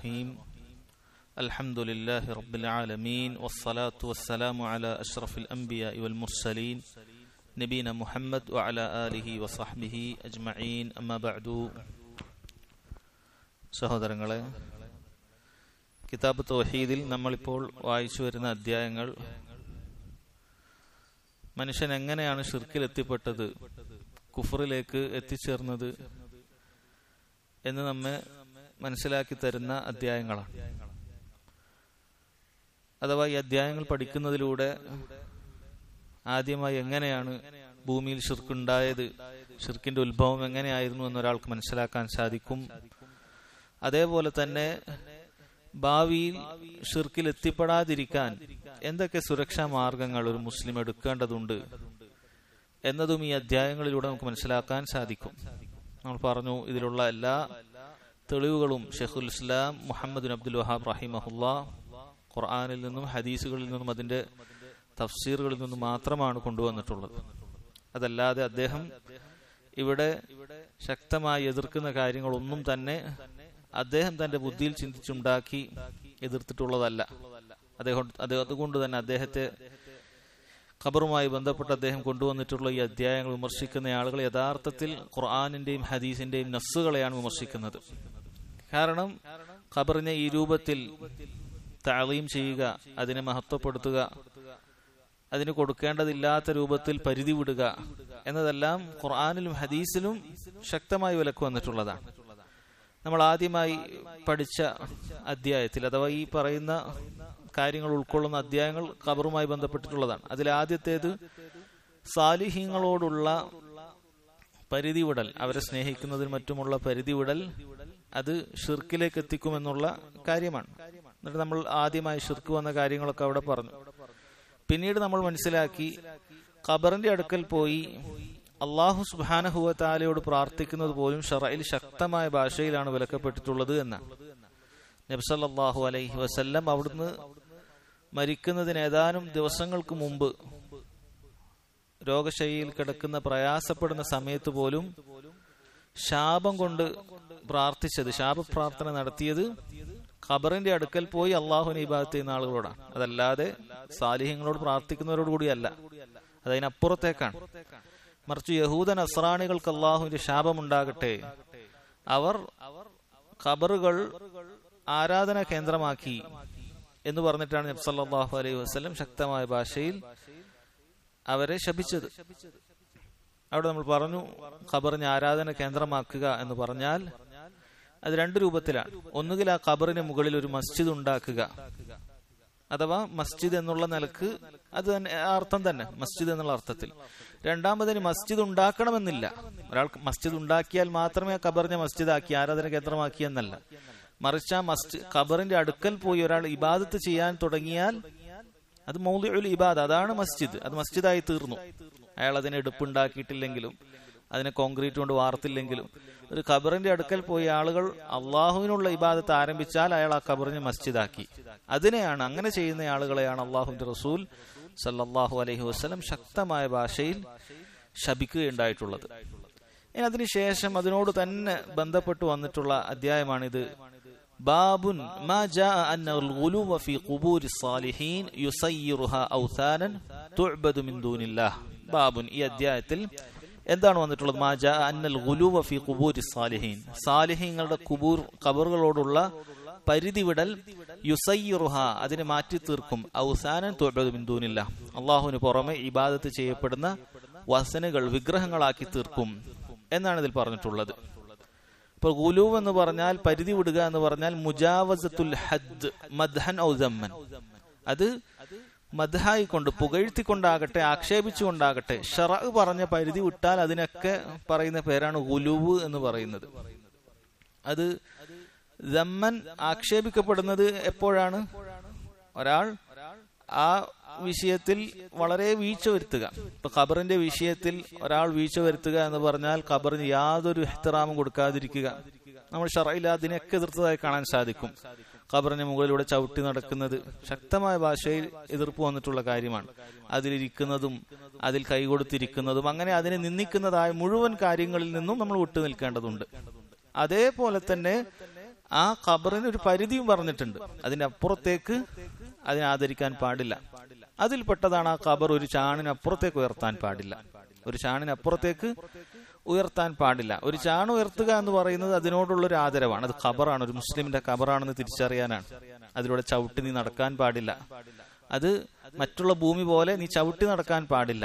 الرحيم الحمد لله رب العالمين والصلاة والسلام على أشرف الأنبياء والمرسلين نبينا محمد وعلى آله وصحبه أجمعين أما بعد സഹോദരങ്ങളെ കിതാബ് തൗഹീദിൽ നമ്മളിപ്പോൾ വായിച്ചു വരുന്ന അധ്യായങ്ങൾ മനുഷ്യൻ എങ്ങനെയാണ് ഷിർക്കിൽ എത്തിപ്പെട്ടത് കുഫറിലേക്ക് എത്തിച്ചേർന്നത് എന്ന് നമ്മെ മനസ്സിലാക്കി തരുന്ന അധ്യായങ്ങളാണ് അഥവാ ഈ അധ്യായങ്ങൾ പഠിക്കുന്നതിലൂടെ ആദ്യമായി എങ്ങനെയാണ് ഭൂമിയിൽ ഷിർക്കുണ്ടായത് ഷിർക്കിന്റെ ഉത്ഭവം എങ്ങനെയായിരുന്നു എന്നൊരാൾക്ക് മനസ്സിലാക്കാൻ സാധിക്കും അതേപോലെ തന്നെ ഭാവിയിൽ ഷിർക്കിൽ എത്തിപ്പെടാതിരിക്കാൻ എന്തൊക്കെ സുരക്ഷാ മാർഗങ്ങൾ ഒരു മുസ്ലിം എടുക്കേണ്ടതുണ്ട് എന്നതും ഈ അധ്യായങ്ങളിലൂടെ നമുക്ക് മനസ്സിലാക്കാൻ സാധിക്കും നമ്മൾ പറഞ്ഞു ഇതിലുള്ള എല്ലാ തെളിവുകളും ഷെഖുൽ ഇസ്ലാം മുഹമ്മദ് അബ്ദുൽ വഹാബ് റഹിമഹുല്ല ഖുർആാനിൽ നിന്നും ഹദീസുകളിൽ നിന്നും അതിന്റെ തഫ്സീറുകളിൽ നിന്നും മാത്രമാണ് കൊണ്ടുവന്നിട്ടുള്ളത് അതല്ലാതെ അദ്ദേഹം ഇവിടെ ശക്തമായി എതിർക്കുന്ന കാര്യങ്ങളൊന്നും തന്നെ അദ്ദേഹം തന്റെ ബുദ്ധിയിൽ ചിന്തിച്ചുണ്ടാക്കി എതിർത്തിട്ടുള്ളതല്ല അദ്ദേഹം അത് അതുകൊണ്ട് തന്നെ അദ്ദേഹത്തെ ഖബറുമായി ബന്ധപ്പെട്ട് അദ്ദേഹം കൊണ്ടുവന്നിട്ടുള്ള ഈ അധ്യായങ്ങൾ വിമർശിക്കുന്ന ആളുകൾ യഥാർത്ഥത്തിൽ ഖുർആാനിന്റെയും ഹദീസിന്റെയും നസ്സുകളെയാണ് വിമർശിക്കുന്നത് കാരണം ഖബറിനെ ഈ രൂപത്തിൽ താളീം ചെയ്യുക അതിനെ മഹത്വപ്പെടുത്തുക അതിന് കൊടുക്കേണ്ടതില്ലാത്ത രൂപത്തിൽ പരിധി വിടുക എന്നതെല്ലാം ഖുർആാനിലും ഹദീസിലും ശക്തമായി വിലക്ക് വന്നിട്ടുള്ളതാണ് നമ്മൾ ആദ്യമായി പഠിച്ച അധ്യായത്തിൽ അഥവാ ഈ പറയുന്ന കാര്യങ്ങൾ ഉൾക്കൊള്ളുന്ന അധ്യായങ്ങൾ ഖബറുമായി ബന്ധപ്പെട്ടിട്ടുള്ളതാണ് അതിൽ ആദ്യത്തേത് സാലിഹ്യങ്ങളോടുള്ള പരിധി വിടൽ അവരെ സ്നേഹിക്കുന്നതിന് മറ്റുമുള്ള പരിധി വിടൽ അത് ഷിർക്കിലേക്ക് എത്തിക്കുമെന്നുള്ള കാര്യമാണ് എന്നിട്ട് നമ്മൾ ആദ്യമായി ഷിർക്ക് വന്ന കാര്യങ്ങളൊക്കെ അവിടെ പറഞ്ഞു പിന്നീട് നമ്മൾ മനസ്സിലാക്കി ഖബറിന്റെ അടുക്കൽ പോയി അള്ളാഹു സുബാനഹുവത്താലയോട് പ്രാർത്ഥിക്കുന്നത് പോലും ഷറയിൽ ശക്തമായ ഭാഷയിലാണ് വിലക്കപ്പെട്ടിട്ടുള്ളത് എന്നാണ് നബ്സല്ലാഹു അലൈഹി വസല്ലം അവിടുന്ന് മരിക്കുന്നതിന് ഏതാനും ദിവസങ്ങൾക്ക് മുമ്പ് രോഗശൈലിയിൽ കിടക്കുന്ന പ്രയാസപ്പെടുന്ന സമയത്ത് പോലും ശാപം കൊണ്ട് പ്രാർത്ഥിച്ചത് ശാപപ്രാർത്ഥന നടത്തിയത് ഖബറിന്റെ അടുക്കൽ പോയി അള്ളാഹുവിനെ ഇബാദത്ത് ചെയ്യുന്ന ആളുകളോടാണ് അതല്ലാതെ സാലിഹ്യങ്ങളോട് പ്രാർത്ഥിക്കുന്നവരോട് കൂടിയല്ല അതതിനപ്പുറത്തേക്കാണ് മറിച്ച് യഹൂദ നസ്രാണികൾക്ക് അള്ളാഹുവിന്റെ ശാപമുണ്ടാകട്ടെ അവർ ഖബറുകൾ ആരാധന കേന്ദ്രമാക്കി എന്ന് പറഞ്ഞിട്ടാണ് നബ്സല്ലാഹു അലൈഹി വസ്ലം ശക്തമായ ഭാഷയിൽ അവരെ ശപിച്ചത് അവിടെ നമ്മൾ പറഞ്ഞു ഖബറിനെ ആരാധന കേന്ദ്രമാക്കുക എന്ന് പറഞ്ഞാൽ അത് രണ്ട് രൂപത്തിലാണ് ഒന്നുകിൽ ആ ഖബറിന് മുകളിൽ ഒരു മസ്ജിദ് ഉണ്ടാക്കുക അഥവാ മസ്ജിദ് എന്നുള്ള നിലക്ക് അത് തന്നെ അർത്ഥം തന്നെ മസ്ജിദ് എന്നുള്ള അർത്ഥത്തിൽ രണ്ടാമതിന് മസ്ജിദ് ഉണ്ടാക്കണമെന്നില്ല ഒരാൾ മസ്ജിദ് ഉണ്ടാക്കിയാൽ മാത്രമേ ഖബറിനെ മസ്ജിദാക്കി ആരാധന കേന്ദ്രമാക്കി എന്നല്ല മറിച്ച് ആ മസ്ജിദ് ഖബറിന്റെ അടുക്കൽ പോയി ഒരാൾ ഇബാദത്ത് ചെയ്യാൻ തുടങ്ങിയാൽ അത് മൗലിഉൽ ഇബാദ് അതാണ് മസ്ജിദ് അത് മസ്ജിദായി തീർന്നു അയാൾ അതിനെ എടുപ്പുണ്ടാക്കിയിട്ടില്ലെങ്കിലും അതിനെ കോൺക്രീറ്റ് കൊണ്ട് വാർത്തില്ലെങ്കിലും ഒരു ഖബറിന്റെ അടുക്കൽ പോയി ആളുകൾ അള്ളാഹുവിനുള്ള ഇബാദത്ത് ആരംഭിച്ചാൽ അയാൾ ആ ഖബറിനെ മസ്ജിദാക്കി അതിനെയാണ് അങ്ങനെ ചെയ്യുന്ന ആളുകളെയാണ് അള്ളാഹുവിന്റെ റസൂൽ സല്ലാഹു അലൈഹി വസ്ലം ശക്തമായ ഭാഷയിൽ ശപിക്കുകയുണ്ടായിട്ടുള്ളത് ഇനി അതിനുശേഷം അതിനോട് തന്നെ ബന്ധപ്പെട്ട് വന്നിട്ടുള്ള അധ്യായമാണിത് ബാബുൻ മാ ജാഅ അന്ന الغلو في قبور الصالحين يسيرها اوثانا تعبد من دون الله ബാബുൻ ഈ അധ്യായത്തിൽ എന്താണ് വന്നിട്ടുള്ളത് മാ ജാഅ അന്നൽ ഗുലൂവ ഫി ഖുബൂരി സാലിഹീൻ സാലിഹീങ്ങളുടെ കുബൂർ ഖബറുകളോടുള്ള പരിധി വിടൽ യുസയ്യുറുഹ അതിനെ മാറ്റി തീർക്കും ഔസാനൻ തുഅബദു മിൻ ദൂനില്ല അള്ളാഹുവിന് പുറമെ ഇബാദത്ത് ചെയ്യപ്പെടുന്ന വസനുകൾ വിഗ്രഹങ്ങളാക്കി തീർക്കും എന്നാണ് ഇതിൽ പറഞ്ഞിട്ടുള്ളത് ഇപ്പൊ ഗുലു എന്ന് പറഞ്ഞാൽ പരിധി വിടുക എന്ന് പറഞ്ഞാൽ മുജാവസത്തുൽ ഹദ് മദ്ഹൻ ഔസമ്മൻ അത് മദ്ഹായി കൊണ്ട് പുകഴ്ത്തിക്കൊണ്ടാകട്ടെ ആക്ഷേപിച്ചുകൊണ്ടാകട്ടെ ഷറ പറഞ്ഞ പരിധി വിട്ടാൽ അതിനൊക്കെ പറയുന്ന പേരാണ് ഗുലുവ് എന്ന് പറയുന്നത് അത് ദമ്മൻ ആക്ഷേപിക്കപ്പെടുന്നത് എപ്പോഴാണ് ഒരാൾ ആ വിഷയത്തിൽ വളരെ വീഴ്ച വരുത്തുക ഇപ്പൊ ഖബറിന്റെ വിഷയത്തിൽ ഒരാൾ വീഴ്ച വരുത്തുക എന്ന് പറഞ്ഞാൽ ഖബറിന് യാതൊരു എഹ്തറാമും കൊടുക്കാതിരിക്കുക നമ്മൾ ഷറയിൽ അതിനൊക്കെ എതിർത്തതായി കാണാൻ സാധിക്കും ഖബറിന് മുകളിലൂടെ ചവിട്ടി നടക്കുന്നത് ശക്തമായ ഭാഷയിൽ എതിർപ്പ് വന്നിട്ടുള്ള കാര്യമാണ് അതിലിരിക്കുന്നതും അതിൽ കൈകൊടുത്തിരിക്കുന്നതും അങ്ങനെ അതിനെ നിന്ദിക്കുന്നതായ മുഴുവൻ കാര്യങ്ങളിൽ നിന്നും നമ്മൾ വിട്ടു നിൽക്കേണ്ടതുണ്ട് അതേപോലെ തന്നെ ആ ഖബറിന് ഒരു പരിധിയും പറഞ്ഞിട്ടുണ്ട് അതിന്റെ അപ്പുറത്തേക്ക് അതിനെ ആദരിക്കാൻ പാടില്ല അതിൽപ്പെട്ടതാണ് ആ ഖബർ ഒരു ചാണിനപ്പുറത്തേക്ക് ഉയർത്താൻ പാടില്ല ഒരു ചാണിനപ്പുറത്തേക്ക് ഉയർത്താൻ പാടില്ല ഒരു ചാണ് ഉയർത്തുക എന്ന് പറയുന്നത് അതിനോടുള്ള ഒരു ആദരവാണ് അത് ഖബറാണ് ഒരു മുസ്ലിമിന്റെ ഖബറാണെന്ന് തിരിച്ചറിയാനാണ് അതിലൂടെ ചവിട്ടി നീ നടക്കാൻ പാടില്ല അത് മറ്റുള്ള ഭൂമി പോലെ നീ ചവിട്ടി നടക്കാൻ പാടില്ല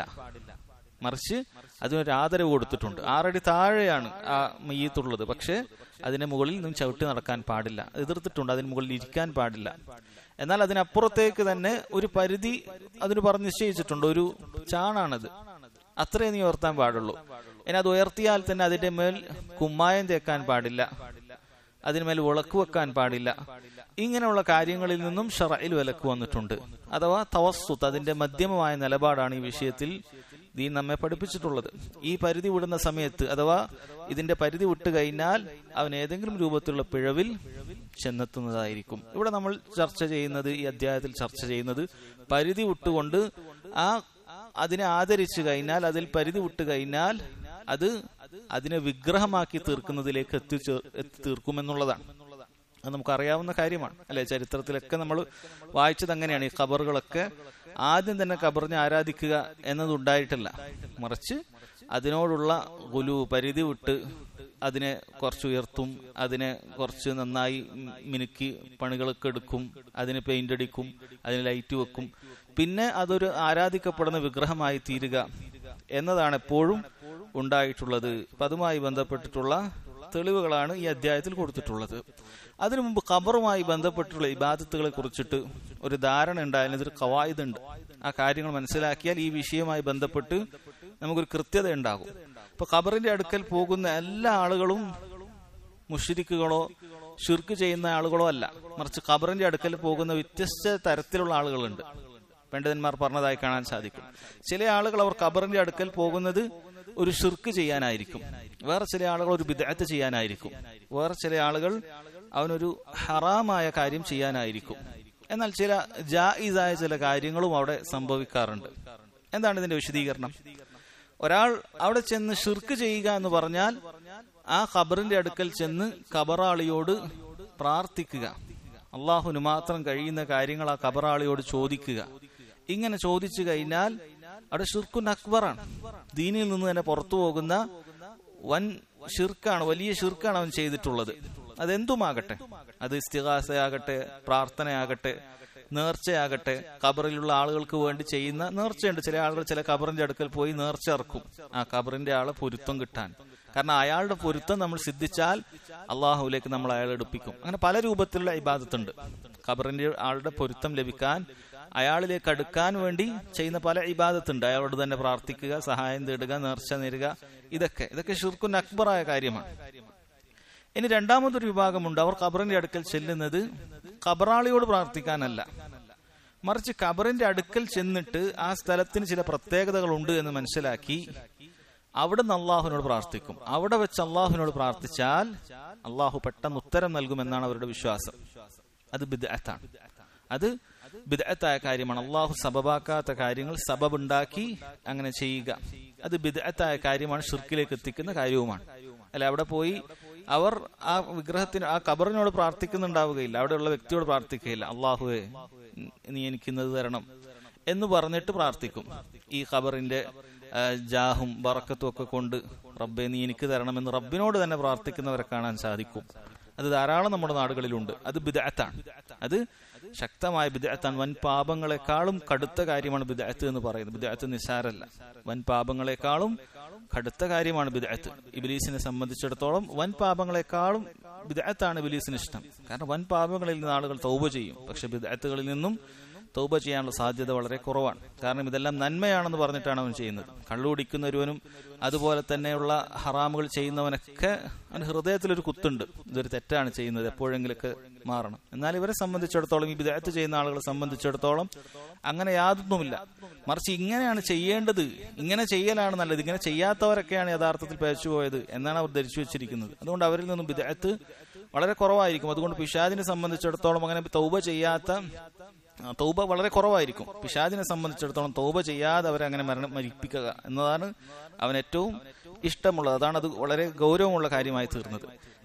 മറിച്ച് അതിനൊരു ആദരവ് കൊടുത്തിട്ടുണ്ട് ആറടി താഴെയാണ് ആ മയ്യത്തുള്ളത് പക്ഷെ അതിന് മുകളിൽ നിന്നും ചവിട്ടി നടക്കാൻ പാടില്ല എതിർത്തിട്ടുണ്ട് അതിന് മുകളിൽ ഇരിക്കാൻ പാടില്ല എന്നാൽ അതിനപ്പുറത്തേക്ക് തന്നെ ഒരു പരിധി അതിന് പറഞ്ഞ് നിശ്ചയിച്ചിട്ടുണ്ട് ഒരു ചാണാണത് അത്രേ നീ ഉയർത്താൻ പാടുള്ളൂ ഇനി അത് ഉയർത്തിയാൽ തന്നെ അതിന്റെ മേൽ കുമ്മായം തേക്കാൻ പാടില്ല അതിന്മേൽ വിളക്ക് വെക്കാൻ പാടില്ല ഇങ്ങനെയുള്ള കാര്യങ്ങളിൽ നിന്നും ഷറയിൽ വിലക്ക് വന്നിട്ടുണ്ട് അഥവാ തവസ്സുത്ത് അതിന്റെ മധ്യമമായ നിലപാടാണ് ഈ വിഷയത്തിൽ ദീൻ നമ്മെ പഠിപ്പിച്ചിട്ടുള്ളത് ഈ പരിധി വിടുന്ന സമയത്ത് അഥവാ ഇതിന്റെ പരിധി വിട്ട് കഴിഞ്ഞാൽ അവൻ ഏതെങ്കിലും രൂപത്തിലുള്ള പിഴവിൽ ചെന്നെത്തുന്നതായിരിക്കും ഇവിടെ നമ്മൾ ചർച്ച ചെയ്യുന്നത് ഈ അധ്യായത്തിൽ ചർച്ച ചെയ്യുന്നത് പരിധി വിട്ടുകൊണ്ട് ആ അതിനെ ആദരിച്ചു കഴിഞ്ഞാൽ അതിൽ പരിധി വിട്ട് കഴിഞ്ഞാൽ അത് അതിനെ വിഗ്രഹമാക്കി തീർക്കുന്നതിലേക്ക് എത്തിച്ചേ എത്തി തീർക്കുമെന്നുള്ളതാണ് അത് നമുക്കറിയാവുന്ന കാര്യമാണ് അല്ലെ ചരിത്രത്തിലൊക്കെ നമ്മൾ വായിച്ചത് അങ്ങനെയാണ് ഈ ഖബറുകളൊക്കെ ആദ്യം തന്നെ ഖബറിനെ ആരാധിക്കുക എന്നതുണ്ടായിട്ടില്ല മറിച്ച് അതിനോടുള്ള ഗുലു പരിധി വിട്ട് അതിനെ കുറച്ച് ഉയർത്തും അതിനെ കുറച്ച് നന്നായി മിനുക്കി പണികളൊക്കെ എടുക്കും അതിന് പെയിന്റ് അടിക്കും അതിന് ലൈറ്റ് വെക്കും പിന്നെ അതൊരു ആരാധിക്കപ്പെടുന്ന വിഗ്രഹമായി തീരുക എന്നതാണ് എപ്പോഴും ഉണ്ടായിട്ടുള്ളത് അപ്പൊ അതുമായി ബന്ധപ്പെട്ടിട്ടുള്ള തെളിവുകളാണ് ഈ അധ്യായത്തിൽ കൊടുത്തിട്ടുള്ളത് അതിനു മുമ്പ് ഖബറുമായി ബന്ധപ്പെട്ടുള്ള ഇബാദത്തുകളെ കുറിച്ചിട്ട് ഒരു ധാരണ ഉണ്ടായാലും ഇതൊരു കവായത് ഉണ്ട് ആ കാര്യങ്ങൾ മനസ്സിലാക്കിയാൽ ഈ വിഷയവുമായി ബന്ധപ്പെട്ട് നമുക്കൊരു കൃത്യത ഉണ്ടാകും ഇപ്പൊ ഖബറിന്റെ അടുക്കൽ പോകുന്ന എല്ലാ ആളുകളും മുഷിരിക്കുകളോ ഷിർക്ക് ചെയ്യുന്ന ആളുകളോ അല്ല മറിച്ച് ഖബറിന്റെ അടുക്കൽ പോകുന്ന വ്യത്യസ്ത തരത്തിലുള്ള ആളുകളുണ്ട് പണ്ഡിതന്മാർ പറഞ്ഞതായി കാണാൻ സാധിക്കും ചില ആളുകൾ അവർ ഖബറിന്റെ അടുക്കൽ പോകുന്നത് ഒരു ഷിർക്ക് ചെയ്യാനായിരിക്കും വേറെ ചില ആളുകൾ ഒരു വിദഗ്ധ ചെയ്യാനായിരിക്കും വേറെ ചില ആളുകൾ അവനൊരു ഹറാമായ കാര്യം ചെയ്യാനായിരിക്കും എന്നാൽ ചില ജായിസായ ചില കാര്യങ്ങളും അവിടെ സംഭവിക്കാറുണ്ട് എന്താണ് ഇതിന്റെ വിശദീകരണം ഒരാൾ അവിടെ ചെന്ന് ഷിർക്ക് ചെയ്യുക എന്ന് പറഞ്ഞാൽ ആ ഖബറിന്റെ അടുക്കൽ ചെന്ന് ഖബറാളിയോട് പ്രാർത്ഥിക്കുക അള്ളാഹുന് മാത്രം കഴിയുന്ന കാര്യങ്ങൾ ആ ഖബറാളിയോട് ചോദിക്കുക ഇങ്ങനെ ചോദിച്ചു കഴിഞ്ഞാൽ അവിടെ ഷിർക്കുൻ അക്ബറാണ് ദീനിൽ നിന്ന് തന്നെ പുറത്തു പോകുന്ന വൻ ഷിർക്കാണ് വലിയ ഷിർക്കാണ് അവൻ ചെയ്തിട്ടുള്ളത് അതെന്തുമാകട്ടെ അത് ഇസ്തിഹാസയാകട്ടെ പ്രാർത്ഥനയാകട്ടെ നേർച്ചയാകട്ടെ ഖബറിലുള്ള ആളുകൾക്ക് വേണ്ടി ചെയ്യുന്ന നേർച്ചയുണ്ട് ചില ആളുകൾ ചില ഖബറിന്റെ അടുക്കൽ പോയി നേർച്ച ഇറക്കും ആ ഖബറിന്റെ ആളെ പൊരുത്തം കിട്ടാൻ കാരണം അയാളുടെ പൊരുത്തം നമ്മൾ സിദ്ധിച്ചാൽ അള്ളാഹുലേക്ക് നമ്മൾ അയാളെ എടുപ്പിക്കും അങ്ങനെ പല രൂപത്തിലുള്ള ഇബാദത്തുണ്ട് ഖബറിന്റെ ആളുടെ പൊരുത്തം ലഭിക്കാൻ അയാളിലേക്ക് അടുക്കാൻ വേണ്ടി ചെയ്യുന്ന പല ഇബാദത്തുണ്ട് അയാളോട് തന്നെ പ്രാർത്ഥിക്കുക സഹായം തേടുക നേർച്ച നേരുക ഇതൊക്കെ ഇതൊക്കെ ഷിർക്കുൻ അക്ബറായ കാര്യമാണ് ഇനി രണ്ടാമതൊരു വിഭാഗമുണ്ട് അവർ ഖബറിന്റെ അടുക്കൽ ചെല്ലുന്നത് ഖബറാളിയോട് പ്രാർത്ഥിക്കാനല്ല മറിച്ച് ഖബറിന്റെ അടുക്കൽ ചെന്നിട്ട് ആ സ്ഥലത്തിന് ചില പ്രത്യേകതകൾ ഉണ്ട് എന്ന് മനസ്സിലാക്കി അവിടെ നിന്ന് അള്ളാഹുവിനോട് പ്രാർത്ഥിക്കും അവിടെ വെച്ച് അള്ളാഹുവിനോട് പ്രാർത്ഥിച്ചാൽ അള്ളാഹു പെട്ടെന്ന് ഉത്തരം നൽകുമെന്നാണ് അവരുടെ വിശ്വാസം അത് ബിദ്അത്താണ് അത് ബിദ്അത്തായ കാര്യമാണ് അള്ളാഹു സബബാക്കാത്ത കാര്യങ്ങൾ സബബ് ഉണ്ടാക്കി അങ്ങനെ ചെയ്യുക അത് ബിദ്അത്തായ കാര്യമാണ് ഷിർക്കിലേക്ക് എത്തിക്കുന്ന കാര്യവുമാണ് അല്ല അവിടെ പോയി അവർ ആ വിഗ്രഹത്തിന് ആ കബറിനോട് പ്രാർത്ഥിക്കുന്നുണ്ടാവുകയില്ല അവിടെയുള്ള വ്യക്തിയോട് പ്രാർത്ഥിക്കുകയില്ല അള്ളാഹുവേ നീ എനിക്കിന്നത് തരണം എന്ന് പറഞ്ഞിട്ട് പ്രാർത്ഥിക്കും ഈ ഖബറിന്റെ ആ, ജാഹും ബറക്കത്തും ഒക്കെ കൊണ്ട് റബ്ബെ നീ എനിക്ക് തരണമെന്ന് റബ്ബിനോട് തന്നെ പ്രാർത്ഥിക്കുന്നവരെ കാണാൻ സാധിക്കും അത് ധാരാളം നമ്മുടെ നാടുകളിലുണ്ട് അത് ബിദഅത്താണ് അത് ശക്തമായ ബിദഅത്താണ് വൻ പാപങ്ങളെക്കാളും കടുത്ത കാര്യമാണ് ബിദഅത്ത് എന്ന് പറയുന്നത് ബിദഅത്ത് നിസാരല്ല വൻ പാപങ്ങളെക്കാളും കടുത്ത കാര്യമാണ് ബിദഅത്ത് ഇബിലീസിനെ സംബന്ധിച്ചിടത്തോളം വൻ പാപങ്ങളെക്കാളും ബിദഅത്താണ് ഇബിലീസിന് ഇഷ്ടം കാരണം വൻ പാപങ്ങളിൽ നിന്ന് ആളുകൾ തൗബ ചെയ്യും പക്ഷെ ബിദഅത്തുകളിൽ നിന്നും തൗബ ചെയ്യാനുള്ള സാധ്യത വളരെ കുറവാണ് കാരണം ഇതെല്ലാം നന്മയാണെന്ന് പറഞ്ഞിട്ടാണ് അവൻ ചെയ്യുന്നത് കള്ളുകുടിക്കുന്ന ഒരുവനും അതുപോലെ തന്നെയുള്ള ഹറാമുകൾ ചെയ്യുന്നവനൊക്കെ അവന് ഹൃദയത്തിലൊരു കുത്തുണ്ട് ഇതൊരു തെറ്റാണ് ചെയ്യുന്നത് എപ്പോഴെങ്കിലൊക്കെ മാറണം എന്നാൽ ഇവരെ സംബന്ധിച്ചിടത്തോളം ഈ വിദഗ്ധ ചെയ്യുന്ന ആളുകളെ സംബന്ധിച്ചിടത്തോളം അങ്ങനെ യാതൊന്നുമില്ല മറിച്ച് ഇങ്ങനെയാണ് ചെയ്യേണ്ടത് ഇങ്ങനെ ചെയ്യലാണ് നല്ലത് ഇങ്ങനെ ചെയ്യാത്തവരൊക്കെയാണ് യഥാർത്ഥത്തിൽ പഴച്ചുപോയത് എന്നാണ് അവർ ധരിച്ചു വെച്ചിരിക്കുന്നത് അതുകൊണ്ട് അവരിൽ നിന്നും വിദഗ്ധത്ത് വളരെ കുറവായിരിക്കും അതുകൊണ്ട് പിഷാദിനെ സംബന്ധിച്ചിടത്തോളം അങ്ങനെ തൗബ ചെയ്യാത്ത ആ, തൗബ വളരെ കുറവായിരിക്കും പിശാദിനെ സംബന്ധിച്ചിടത്തോളം തൗബ ചെയ്യാതെ അവരെ അങ്ങനെ മരണം മരിപ്പിക്കുക എന്നതാണ് അവൻ ഏറ്റവും ഇഷ്ടമുള്ളത് അതാണ് അത് വളരെ ഗൗരവമുള്ള കാര്യമായി തീർന്നത്